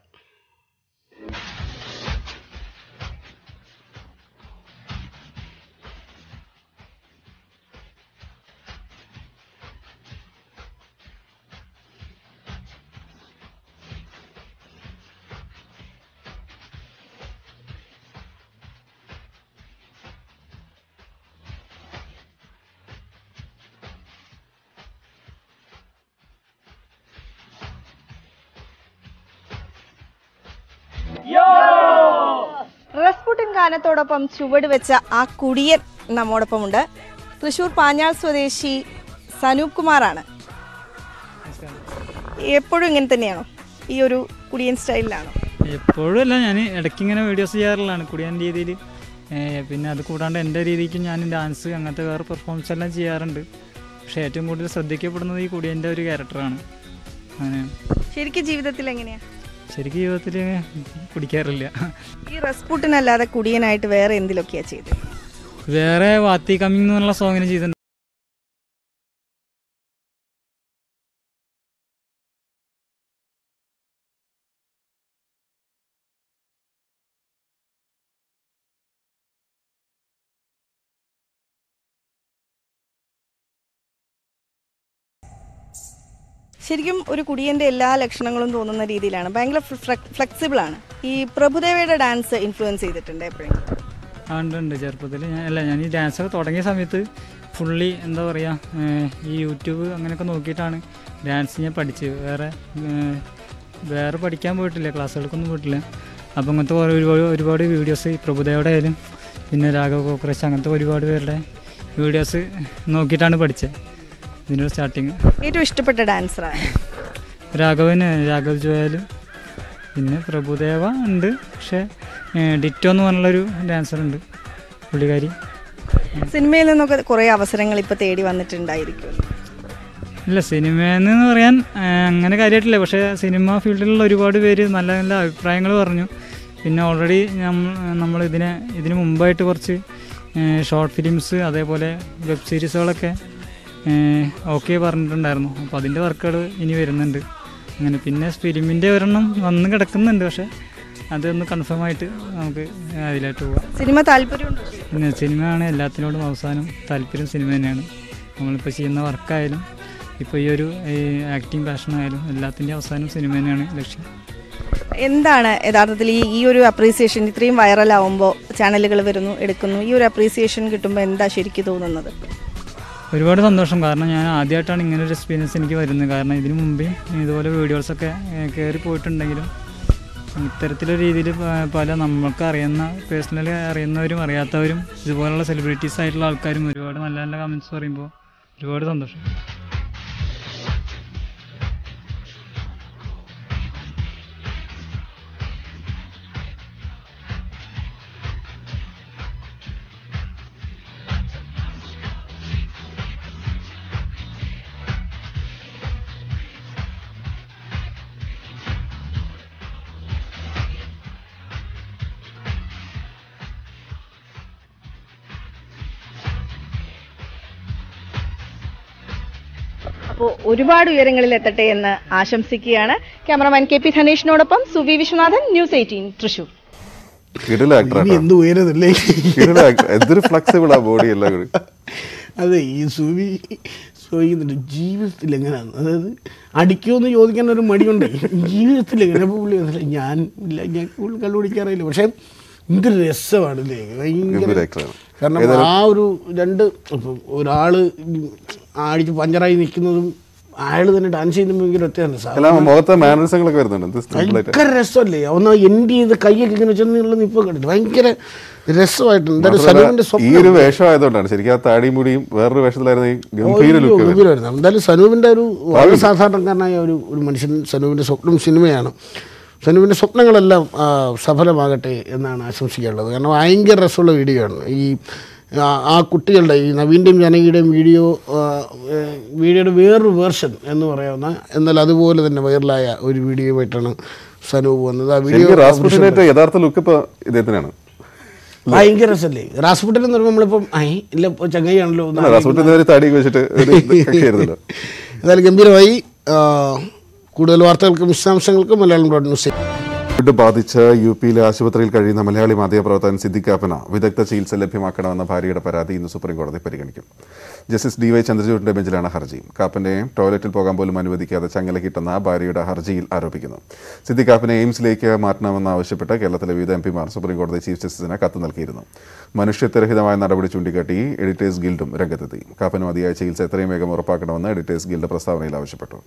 റസ്പുട്ടിൻ ഗാനത്തോടൊപ്പം ചുവട് വെച്ച ആ കുടിയൻ നമ്മോടൊപ്പമുണ്ട് തൃശൂർ പാഞ്ഞാൾ സ്വദേശി സനൂപ് കുമാറാണ് എപ്പോഴും ഇങ്ങനെ തന്നെയാണോ ഈ ഒരു കുടിയൻ സ്റ്റൈലിലാണോ എപ്പോഴും അല്ല ഞാൻ ഇടയ്ക്ക് ഇങ്ങനെ വീഡിയോസ് ചെയ്യാറുള്ളതാണ് കുടിയാൻ രീതിയിൽ പിന്നെ അത് കൂടാണ്ട് എൻ്റെ രീതിക്ക് ഞാൻ ഡാൻസ് അങ്ങനത്തെ വേറെ പെർഫോമൻസ് എല്ലാം ചെയ്യാറുണ്ട് പക്ഷേ ഏറ്റവും കൂടുതൽ ശ്രദ്ധിക്കപ്പെടുന്നത് ഈ കുടിയൻ്റെ ഒരു ക്യാരക്ടറാണ് അങ്ങനെ ശരിക്കും ജീവിതത്തിൽ എങ്ങനെയാ ശരിക്കും ജീവിതത്തിൽ കുടിക്കാറില്ല ഈ റസ്പുട്ടിൻ അല്ലാതെ കുടിയനായിട്ട് വേറെ എന്തിലൊക്കെയാ ചെയ്തത് വേറെ വാത്തി കമ്മിങ് എന്നുള്ള സോങ്ങിന് ചെയ്തിട്ടുണ്ട് ശരിക്കും ഒരു കുടിയന്റെ എല്ലാ ലക്ഷണങ്ങളും തോന്നുന്ന രീതിയിലാണ് ഭയങ്കര ഫ്ലെക്സിബിൾ ആണ് ഈ പ്രഭുദേവയുടെ ഡാൻസ് ഇൻഫ്ലുവൻസ് ചെയ്തിട്ടുണ്ട് എപ്പോഴും ആ, ഉണ്ട് ഉണ്ട് ചെറുപ്പത്തിൽ ഞാൻ അല്ല ഞാൻ ഈ ഡാൻസൊക്കെ തുടങ്ങിയ സമയത്ത് ഫുള്ളി എന്താ പറയുക ഈ യൂട്യൂബ് അങ്ങനെയൊക്കെ നോക്കിയിട്ടാണ് ഡാൻസ് ഞാൻ പഠിച്ചത് വേറെ ഏഹ്, വേറെ പഠിക്കാൻ പോയിട്ടില്ല ക്ലാസ്സുകൾക്കൊന്നും പോയിട്ടില്ല അപ്പോൾ അങ്ങനത്തെ കുറേ ഒരുപാട് ഒരുപാട് വീഡിയോസ് ഈ പ്രഭുദേവയുടെ ആയാലും പിന്നെ രാഘവ് കോക്രച്ച് അങ്ങനത്തെ ഒരുപാട് പേരുടെ വീഡിയോസ് നോക്കിയിട്ടാണ് പഠിച്ചത് ഇതിൻ്റെ സ്റ്റാർട്ടിങ് ഏറ്റവും ഇഷ്ടപ്പെട്ട ഡാൻസറാണ് രാഘവന് രാഘവ് ജോയാലും പിന്നെ പ്രഭുദേവ ഉണ്ട് പക്ഷേ ഏഹ്, ഡിറ്റോ എന്ന് പറഞ്ഞുള്ളൊരു ഡാൻസർ ഉണ്ട് പുള്ളിക്കാരി സിനിമയിൽ നിന്നൊക്കെ കുറേ അവസരങ്ങൾ ഇപ്പോൾ തേടി വന്നിട്ടുണ്ടായിരിക്കും ഇല്ല സിനിമയെന്ന് പറയാൻ ആ, അങ്ങനെ കാര്യമായിട്ടില്ല പക്ഷേ സിനിമ ഫീൽഡിലുള്ള ഒരുപാട് പേര് നല്ല നല്ല അഭിപ്രായങ്ങൾ പറഞ്ഞു പിന്നെ ഓൾറെഡി നമ്മൾ ഇതിനെ ഇതിന് മുമ്പായിട്ട് കുറച്ച് ഷോർട്ട് ഫിലിംസ് അതേപോലെ വെബ് സീരീസുകളൊക്കെ ഓക്കെ പറഞ്ഞിട്ടുണ്ടായിരുന്നു അപ്പോൾ അതിൻ്റെ വർക്കുകൾ ഇനി വരുന്നുണ്ട് അങ്ങനെ പിന്നെ ഫിലിമിൻ്റെ ഒരെണ്ണം വന്ന് കിടക്കുന്നുണ്ട് പക്ഷേ അതൊന്ന് കൺഫേം ആയിട്ട് നമുക്ക് അതിലായിട്ട് പോവാം സിനിമ താല്പര്യമുണ്ടോ പിന്നെ സിനിമയാണ് എല്ലാത്തിനോടും അവസാനം താല്പര്യം സിനിമ തന്നെയാണ് നമ്മളിപ്പോൾ ചെയ്യുന്ന വർക്കായാലും ഇപ്പോൾ ഈ ഒരു ആക്ടിങ് പാഷനായാലും എല്ലാത്തിൻ്റെ അവസാനം സിനിമ തന്നെയാണ് ലക്ഷ്യം എന്താണ് യഥാർത്ഥത്തിൽ ഈ ഈ ഒരു അപ്രീസിയേഷൻ ഇത്രയും വൈറലാവുമ്പോൾ ചാനലുകൾ വരുന്നു എടുക്കുന്നു ഈ ഒരു അപ്രീസിയേഷൻ കിട്ടുമ്പോൾ എന്താ ശരിക്കും തോന്നുന്നത് ഒരുപാട് സന്തോഷം കാരണം ഞാൻ ആദ്യമായിട്ടാണ് ഇങ്ങനെ ഒരു എക്സ്പീരിയൻസ് എനിക്ക് വരുന്നത് കാരണം ഇതിനു മുമ്പേ ഇതുപോലെ വീഡിയോസൊക്കെ കയറി പോയിട്ടുണ്ടെങ്കിലും ഇത്തരത്തിലൊരു രീതിയിൽ പല നമ്മൾക്ക് അറിയുന്ന പേഴ്സണലി അറിയുന്നവരും അറിയാത്തവരും ഇതുപോലുള്ള സെലിബ്രിറ്റീസ് ആയിട്ടുള്ള ആൾക്കാരും ഒരുപാട് നല്ല നല്ല കമൻറ്റ്സ് പറയുമ്പോൾ ഒരുപാട് സന്തോഷം അപ്പോൾ ഒരുപാട് ഉയരങ്ങളിൽ എത്തട്ടെ എന്ന് ആശംസിക്കുകയാണ് ക്യാമറമാൻ കെ പി ധനേഷിനോടൊപ്പം സുവി വിശ്വനാഥൻ ന്യൂസ് എയ്റ്റീൻ തൃശൂർ കിടില ആക്ടർ ഇനി എന്ത് ഉയരുന്നില്ലേ കിടില ആക്ടർ എന്തൊരു ഫ്ലെക്സിബിൾ ആ ബോഡി എല്ലാം കൂടി അതെ ഈ സുവി ചോദിക്കുന്നുണ്ട് ജീവിതത്തിൽ എങ്ങനെയാണ് അതായത് അടിക്കുമെന്ന് ചോദിക്കാൻ ഒരു മടിയുണ്ട് ജീവിതത്തിൽ എങ്ങനെ അപ്പോൾ പുള്ളി പറഞ്ഞില്ല, ഞാൻ ഇല്ല ഞാൻ കൂടുതൽ കള്ളു കുടിക്കാറില്ല പക്ഷേ എന്തൊരു രസമാണ് അല്ലേ ഭയങ്കര ഗംഭീര actor-ആണ്. കാരണം ഏതായാലും- ആ ഒരു രണ്ട് ഇപ്പം ഒരാള് അടിച്ച് പഞ്ചറായി നിൽക്കുന്നതും അയാൾ തന്നെ ഡാൻസ് ചെയ്യുന്ന ഭയങ്കര ഒറ്റയാണ് എല്ലാം മുഖത്തെ മാനറിസങ്ങളൊക്കെ വരുന്നുണ്ട് എന്ത് simple ആയിട്ട് ഭയങ്കര രസമല്ലേ ഒന്ന് എൻഡ് ചെയ്ത് കൈയൊക്കെ ഇങ്ങനെ ചെന്നുള്ള നിപ്പ് കണ്ടിട്ട് ഭയങ്കര രസമായിട്ട് എന്തായാലും മാത്രമല്ല, സനുവിന്റെ ഈ സ്വപ്നം ഒരു വേഷം ആയതുകൊണ്ടാണ് ശരിക്കും ആ താടിയും മുടിയും വേറൊരു വേഷത്തിലായിരുന്നു ഈ ഗംഭീര അയ്യോ, ലുക്ക് ഗംഭീരമായിരുന്നു. എന്തായാലും സനൂപിൻ്റെ ഒരു വളരെ സാധാരണക്കാരനായ ഒരു ഒരു മനുഷ്യൻ സനൂപിൻ്റെ സ്വപ്നം സിനിമയാണ് സനൂപിൻ്റെ സ്വപ്നങ്ങളെല്ലാം ആ, സഫലമാകട്ടെ എന്നാണ് ആശംസിക്കാനുള്ളത് കാരണം ഭയങ്കര രസമുള്ള വീഡിയോ ആണ് ഈ ആ, ആ കുട്ടികളുടെ ഈ നവീൻ്റെയും ജനകിയുടെയും വീഡിയോ ആ, ഏ, വീഡിയോയുടെ വേറൊരു വേർഷൻ എന്ന് പറയാവുന്ന എന്നാൽ അതുപോലെ തന്നെ വൈറലായ ഒരു വീഡിയോയുമായിട്ടാണ് സനൂപ് വന്നത് ആ വീഡിയോ ശരിക്കും റാസ്പുട്ടിനായിട്ട് യഥാർത്ഥ ലുക്ക് ഇപ്പൊ ഇദ്ദേഹത്തിനാണ് ഭയങ്കര രസമല്ലേ റാസ്പുട്ടിൻ എന്ന് പറയുമ്പോൾ നമ്മളിപ്പം ഐ ഇല്ല ഇപ്പൊ ചങ്ങായിയാണല്ലോ എന്ന് റാസ്പുട്ടിൻ ഒരു താടിയൊക്കെ വെച്ചിട്ട് ഒരു ഇതൊക്കെ ആയിരുന്നല്ലോ എന്തായാലും ഗംഭീരമായി ആ, കൂടുതൽ വാർത്തകൾക്കും വിശദാംശങ്ങൾക്കും മലയാളം ഡോട്ട് ന്യൂസ് കോവിഡ് ബാധിച്ച് യു പിയിലെ ആശുപത്രിയിൽ കഴിയുന്ന മലയാളി മാധ്യമപ്രവർത്തകൻ സിദ്ദിഖ് കാപ്പന വിദഗ്ധ ചികിത്സ ലഭ്യമാക്കണമെന്ന ഭാര്യയുടെ പരാതി ഇന്ന് സുപ്രീം കോടതി പരിഗണിക്കും ജസ്റ്റിസ് ഡി വൈ ചന്ദ്രചൂഡിന്റെ ബെഞ്ചിലാണ് ഹർജി കാപ്പനെ ടോയ്ലറ്റിൽ പോകാൻ പോലും അനുവദിക്കാതെ ചങ്ങലക്കിട്ടെന്ന ഭാര്യയുടെ ഹർജിയിൽ ആരോപിക്കുന്നു സിദ്ദിഖ് കാപ്പനെ എയിംസിലേക്ക് മാറ്റണമെന്ന് ആവശ്യപ്പെട്ട് കേരളത്തിലെ വിവിധ എം പിമാർ സുപ്രീം കോടതി ചീഫ് ജസ്റ്റിസിന് കത്ത് നൽകിയിരുന്നു മനുഷ്യത്വരഹിതമായ നടപടി ചൂണ്ടിക്കാട്ടി എഡിറ്റേഴ്സ് ഗിൽഡും രംഗത്തെത്തി കാപ്പന് മതിയായ ചികിത്സ എത്രയും വേഗം ഉറപ്പാക്കണമെന്ന് എഡിറ്റേഴ്സ് ഗിൽഡ് പ്രസ്താവനയിൽ ആവശ്യപ്പെട്ടു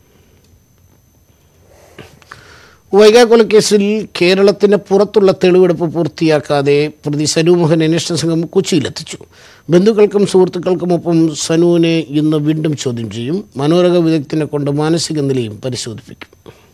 വൈകാകൊലക്കേസിൽ കേരളത്തിന് പുറത്തുള്ള തെളിവെടുപ്പ് പൂർത്തിയാക്കാതെ പ്രതി സനു മോഹൻ അന്വേഷണ സംഘം കൊച്ചിയിലെത്തിച്ചു ബന്ധുക്കൾക്കും സുഹൃത്തുക്കൾക്കുമൊപ്പം സനുവിനെ ഇന്ന് വീണ്ടും ചോദ്യം ചെയ്യും മനോരക വിദഗ്ധനെ കൊണ്ട് മാനസിക നിലയും പരിശോധിപ്പിക്കും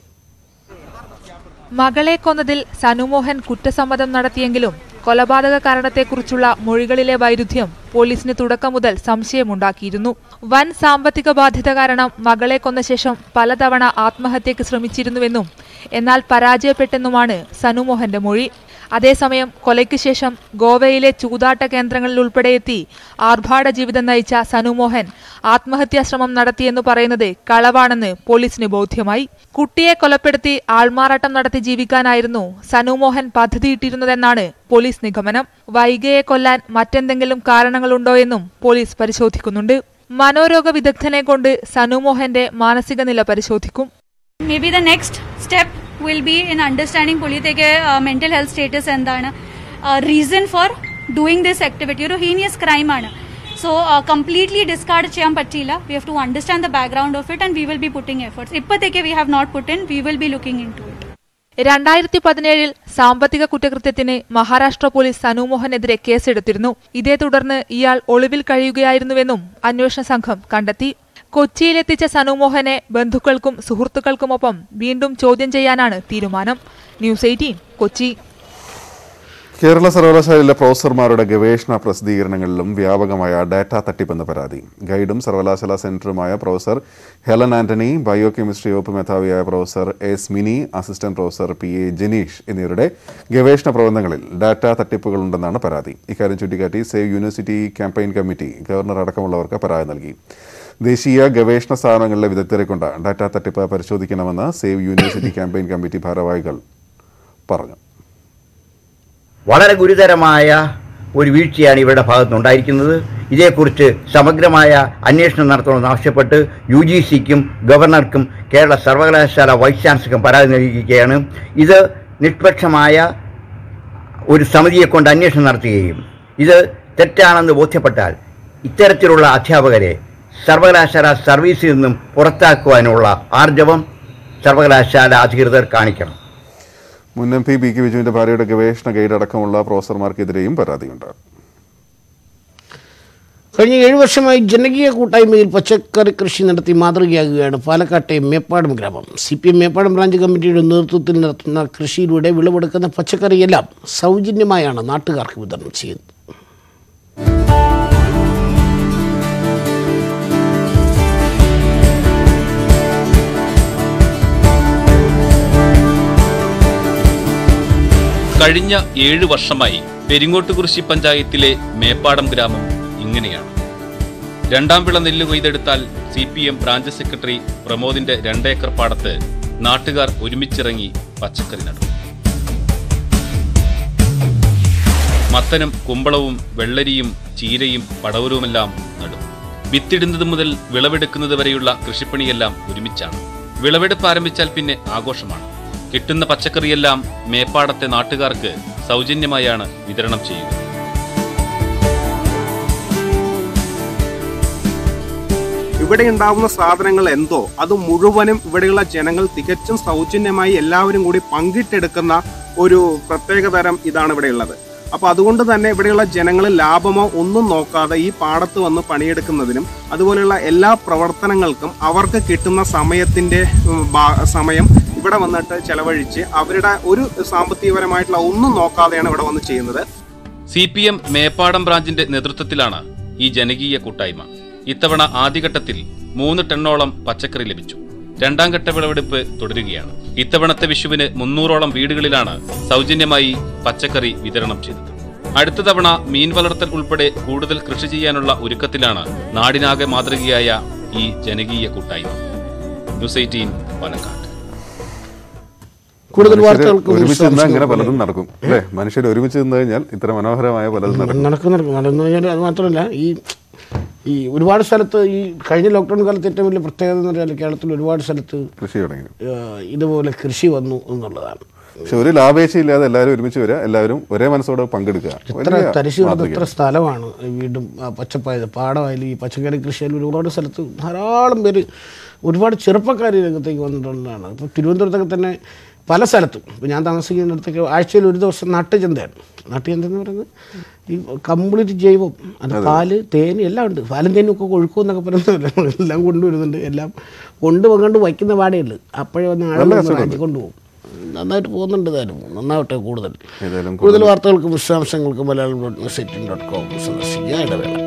മകളെ കൊന്നതിൽ സനുമോഹൻ കുറ്റസമ്മതം നടത്തിയെങ്കിലും കൊലപാതക കാരണത്തെക്കുറിച്ചുള്ള മൊഴികളിലെ വൈരുദ്ധ്യം പോലീസിന് തുടക്കം മുതൽ സംശയമുണ്ടാക്കിയിരുന്നു വൻ സാമ്പത്തിക ബാധ്യത കാരണം മകളെ കൊന്ന ശേഷം പലതവണ ആത്മഹത്യക്ക് ശ്രമിച്ചിരുന്നുവെന്നും എന്നാൽ പരാജയപ്പെട്ടെന്നുമാണ് സനുമോഹന്റെ മൊഴി അതേസമയം കൊലയ്ക്ക് ശേഷം ഗോവയിലെ ചൂതാട്ട കേന്ദ്രങ്ങളിൽ ഉൾപ്പെടെ എത്തി ആർഭാട ജീവിതം നയിച്ച സനുമോഹൻ ആത്മഹത്യാ ശ്രമം നടത്തിയെന്ന് പറയുന്നത് കളവാണെന്ന് പോലീസിന് ബോധ്യമായി കുട്ടിയെ കൊലപ്പെടുത്തി ആൾമാറാട്ടം നടത്തി ജീവിക്കാനായിരുന്നു സനുമോഹൻ പദ്ധതിയിട്ടിരുന്നതെന്നാണ് പോലീസ് നിഗമനം വൈഗയെ കൊല്ലാൻ മറ്റെന്തെങ്കിലും കാരണങ്ങളുണ്ടോ എന്നും പോലീസ് പരിശോധിക്കുന്നുണ്ട് മനോരോഗ വിദഗ്ധനെ കൊണ്ട് സനുമോഹന്റെ മാനസിക നില പരിശോധിക്കും Maybe the next step will be in understanding പുള്ളിയത്തേക്ക് മെന്റൽ ഹെൽത്ത് സ്റ്റേറ്റസ് എന്താണ് reason for doing this activity ഒരു ഹീനിയസ് ക്രൈം ആണ് സോ കംപ്ലീറ്റ്ലി ഡിസ്കാർഡ് ചെയ്യാൻ പറ്റിയില്ല we have to understand the background of it and we will be putting efforts ഇപ്പോഴത്തേക്ക് we have not put in we will be looking into it രണ്ടായിരത്തി പതിനേഴിൽ സാമ്പത്തിക കുറ്റകൃത്യത്തിന് Maharashtra police സനുമോഹനെതിരെ കേസെടുത്തിരുന്നു ഇതേ തുടർന്ന് ഇയാൾ ഒളിവിൽ കഴിയുകയായിരുന്നുവെന്നും അന്വേഷണ സംഘം കണ്ടെത്തി കൊച്ചിയിലെത്തിച്ച സനുമോഹനെ ബന്ധുക്കൾക്കും സുഹൃത്തുക്കൾക്കുമൊപ്പം വീണ്ടും ചോദ്യം ചെയ്യാനാണ് തീരുമാനം ന്യൂസ് എയ്റ്റീൻ കൊച്ചി കേരള സർവകലാശാലയിലെ പ്രൊഫസർമാരുടെ ഗവേഷണ പ്രസിദ്ധീകരണങ്ങളിലും വ്യാപകമായ ഡാറ്റ തട്ടിപ്പെന്ന പരാതി ഗൈഡും സർവകലാശാല സെന്ററുമായ professor Helen Antony biochemistry വകുപ്പ് മേധാവിയായ professor S Mini assistant professor P A Janeesh എന്നിവരുടെ ഗവേഷണ പ്രബന്ധങ്ങളിൽ ഡാറ്റ തട്ടിപ്പുകളുണ്ടെന്നാണ് പരാതി ഇക്കാര്യം ചൂണ്ടിക്കാട്ടി save university campaign committee governor അടക്കമുള്ളവർക്ക് പരാതി നൽകി ദേശീയ ഗവേഷണ സ്ഥാപനങ്ങളിലെ വിദഗ്ധരെ കൊണ്ട് ഡാറ്റ തട്ടിപ്പ് പരിശോധിക്കണമെന്ന് സേവ് യൂണിവേഴ്സിറ്റി ക്യാമ്പയിൻ കമ്മിറ്റി ഭാരവാഹികൾ പറഞ്ഞു വളരെ ഗുരുതരമായ ഒരു വീഴ്ചയാണ് ഇവരുടെ ഭാഗത്തുനിന്നുണ്ടായിരിക്കുന്നത് ഇതേക്കുറിച്ച് സമഗ്രമായ അന്വേഷണം നടത്തണമെന്ന് ആവശ്യപ്പെട്ട് യു ജി സിക്കും ഗവർണർക്കും കേരള സർവകലാശാല വൈസ് ചാൻസലർക്കും പരാതി നൽകിയിരിക്കുകയാണ് ഇത് നിഷ്പക്ഷമായ ഒരു സമിതിയെ കൊണ്ട് അന്വേഷണം നടത്തുകയും ഇത് തെറ്റാണെന്ന് ബോധ്യപ്പെട്ടാൽ ഇത്തരത്തിലുള്ള അധ്യാപകരെ സർവകലാശാല സർവീസിൽ നിന്നും പുറത്താക്കുവാനുള്ള ആർജവം സർവകലാശാല അധികൃതർ കാണിക്കണം മുൻ എം പി ബി കെ വിജുവിന്റെ ഭാര്യയുടെ ഗവേഷണ ഗൈഡ് അടക്കമുള്ള പ്രൊഫസർമാർക്കെതിരെയും പരാതിയുണ്ട് കഴിഞ്ഞ ഏഴു വർഷമായി ജനകീയ കൂട്ടായ്മയിൽ പച്ചക്കറി കൃഷി നടത്തി മാതൃകയാകുകയാണ് പാലക്കാട്ടെ മേപ്പാടം ഗ്രാമം C P M Meppadam branch കമ്മിറ്റിയുടെ നേതൃത്വത്തിൽ നടത്തുന്ന കൃഷിയിലൂടെ വിളവെടുക്കുന്ന പച്ചക്കറിയെല്ലാം സൗജന്യമായാണ് നാട്ടുകാർക്ക് വിതരണം ചെയ്യുന്നത് കഴിഞ്ഞ ഏഴ് വർഷമായി പെരിങ്ങോട്ടുകുറിശി പഞ്ചായത്തിലെ മേപ്പാടം ഗ്രാമം ഇങ്ങനെയാണ് രണ്ടാം വിള നെല്ല് കൊയ്തെടുത്താൽ C P M branch secretary പ്രമോദിന്റെ രണ്ടേക്കർ പാടത്ത് നാട്ടുകാർ ഒരുമിച്ചിറങ്ങി പച്ചക്കറി നടും മത്തനും കുമ്പളവും വെള്ളരിയും ചീരയും പടവലവുമെല്ലാം നടും വിത്തിടുന്നത് മുതൽ വിളവെടുക്കുന്നത് വരെയുള്ള കൃഷിപ്പണിയെല്ലാം ഒരുമിച്ചാണ് വിളവെടുപ്പ് ആരംഭിച്ചാൽ പിന്നെ ആഘോഷമാണ് കിട്ടുന്ന പച്ചക്കറിയെല്ലാം മേപ്പാടത്തെ നാട്ടുകാർക്ക് സൗജന്യമായാണ് വിതരണം ചെയ്യുക ഇവിടെ ഉണ്ടാവുന്ന സാധനങ്ങൾ എന്തോ അത് മുഴുവനും ഇവിടെയുള്ള ജനങ്ങൾ തികച്ചും സൗജന്യമായി എല്ലാവരും കൂടി പങ്കിട്ടെടുക്കുന്ന ഒരു പ്രത്യേക തരം ഇതാണ് ഇവിടെ ഉള്ളത് അപ്പൊ അതുകൊണ്ട് തന്നെ ഇവിടെയുള്ള ജനങ്ങൾ ലാഭമോ ഒന്നും നോക്കാതെ ഈ പാടത്ത് വന്ന് പണിയെടുക്കുന്നതിനും അതുപോലെയുള്ള എല്ലാ പ്രവർത്തനങ്ങൾക്കും അവർക്ക് കിട്ടുന്ന സമയത്തിന്റെ ഉം, ഭാ- സമയം ഇവിടെ വന്നിട്ട് ചെലവഴിച്ച് അവരുടെ ഒരു സാമ്പത്തികപരമായിട്ടുള്ള ഒന്നും നോക്കാതെയാണ് ഇവിടെ വന്ന് ചെയ്യുന്നത് സി പി എം മേപ്പാടം ബ്രാഞ്ചിന്റെ നേതൃത്വത്തിലാണ് ഈ ജനകീയ കൂട്ടായ്മ ഇത്തവണ ആദ്യഘട്ടത്തിൽ മൂന്ന് ടണ്ണോളം പച്ചക്കറി ലഭിച്ചു രണ്ടാം ഘട്ട വിളവെടുപ്പ് തുടരുകയാണ് ഇത്തവണത്തെ വിഷുവിന് മുന്നൂറോളം വീടുകളിലാണ് സൗജന്യമായി പച്ചക്കറി വിതരണം ചെയ്തത് അടുത്ത തവണ മീൻ വളർത്തൽ ഉൾപ്പെടെ കൂടുതൽ കൃഷി ചെയ്യാനുള്ള ഒരുക്കത്തിലാണ് നാടിനാകെ മാതൃകയായ ഈ ജനകീയ കൂട്ടായ്മ ന്യൂസ് എയ്റ്റീൻ പാലക്കാട് കൂടുതൽ മനുഷ്യര് വാർത്തകൾക്ക് ഒരുമിച്ച് നിന്ന് അങ്ങനെ വിശദാംശങ്ങൾ പലതും നടക്കും അല്ലേ മനുഷ്യർ ഒരുമിച്ച് നിന്ന് കഴിഞ്ഞാൽ ഇത്ര മനോഹരമായ പലതും നടക്കും നടക്കും നടക്കും നടന്നു കഴിഞ്ഞാൽ അത് മാത്രമല്ല ഈ ഈ ഒരുപാട് സ്ഥലത്ത് ഈ കഴിഞ്ഞ ലോക്ക്ഡൗൺ കാലത്ത് ഏറ്റവും വലിയ പ്രത്യേകത എന്ന് പറഞ്ഞാൽ കേരളത്തിൽ ഒരുപാട് സ്ഥലത്ത് കൃഷി തുടങ്ങി ഏഹ്, ഇതുപോലെ കൃഷി വന്നു എന്നുള്ളതാണ് പക്ഷെ ഒരു ലാഭേച്ഛയില്ലാതെ എല്ലാവരും ഒരുമിച്ച് വരിക എല്ലാവരും ഒരേ മനസ്സോടെ പങ്കെടുക്കുക ഇത്ര വലിയ തരിശു കിടന്ന മാതൃക. ഇത്ര സ്ഥലമാണ് വീണ്ടും ആ, പച്ചപ്പായത് പാടമായാലും ഈ പച്ചക്കറി കൃഷിയായാലും ഒരുപാട് സ്ഥലത്ത് ധാരാളം പേര് ഒരുപാട് ചെറുപ്പക്കാർ ഈ രംഗത്തേക്ക് വന്നിട്ടുള്ളതാണ് ഇപ്പോൾ തിരുവനന്തപുരത്തൊക്കെ തന്നെ പല സ്ഥലത്തും ഇപ്പോൾ ഞാൻ താമസിക്കുന്നിടത്തൊക്കെ ആഴ്ചയിൽ ഒരു ദിവസം നാട്ടുചന്തയാണ് നാട്ടുചന്ത എന്ന് പറയുന്നത് ഈ കംപ്ലീറ്റ് ജൈവം അത് പാല് തേന് എല്ലാം ഉണ്ട് പാലും തേനും ഒക്കെ കൊഴുക്കും എന്നൊക്കെ പറയുന്നത് എല്ലാം കൊണ്ടുവരുന്നുണ്ട് എല്ലാം കൊണ്ടുപോകാണ്ട് വയ്ക്കുന്ന പാടേ ഉള്ളൂ അപ്പോഴേ വന്ന് നല്ല ആളുകൾ രസമുണ്ട്. കൊണ്ടുപോകും നന്നായിട്ട് പോകുന്നുണ്ട് താനും നന്നാവട്ടെ കൂടുതൽ ഏതായാലും കൂടുതൽ വാർത്തകൾക്കും വിശദാംശങ്ങൾക്കും Malayalam dot news eighteen dot com സന്ദർശിക്കുക ഇടവേള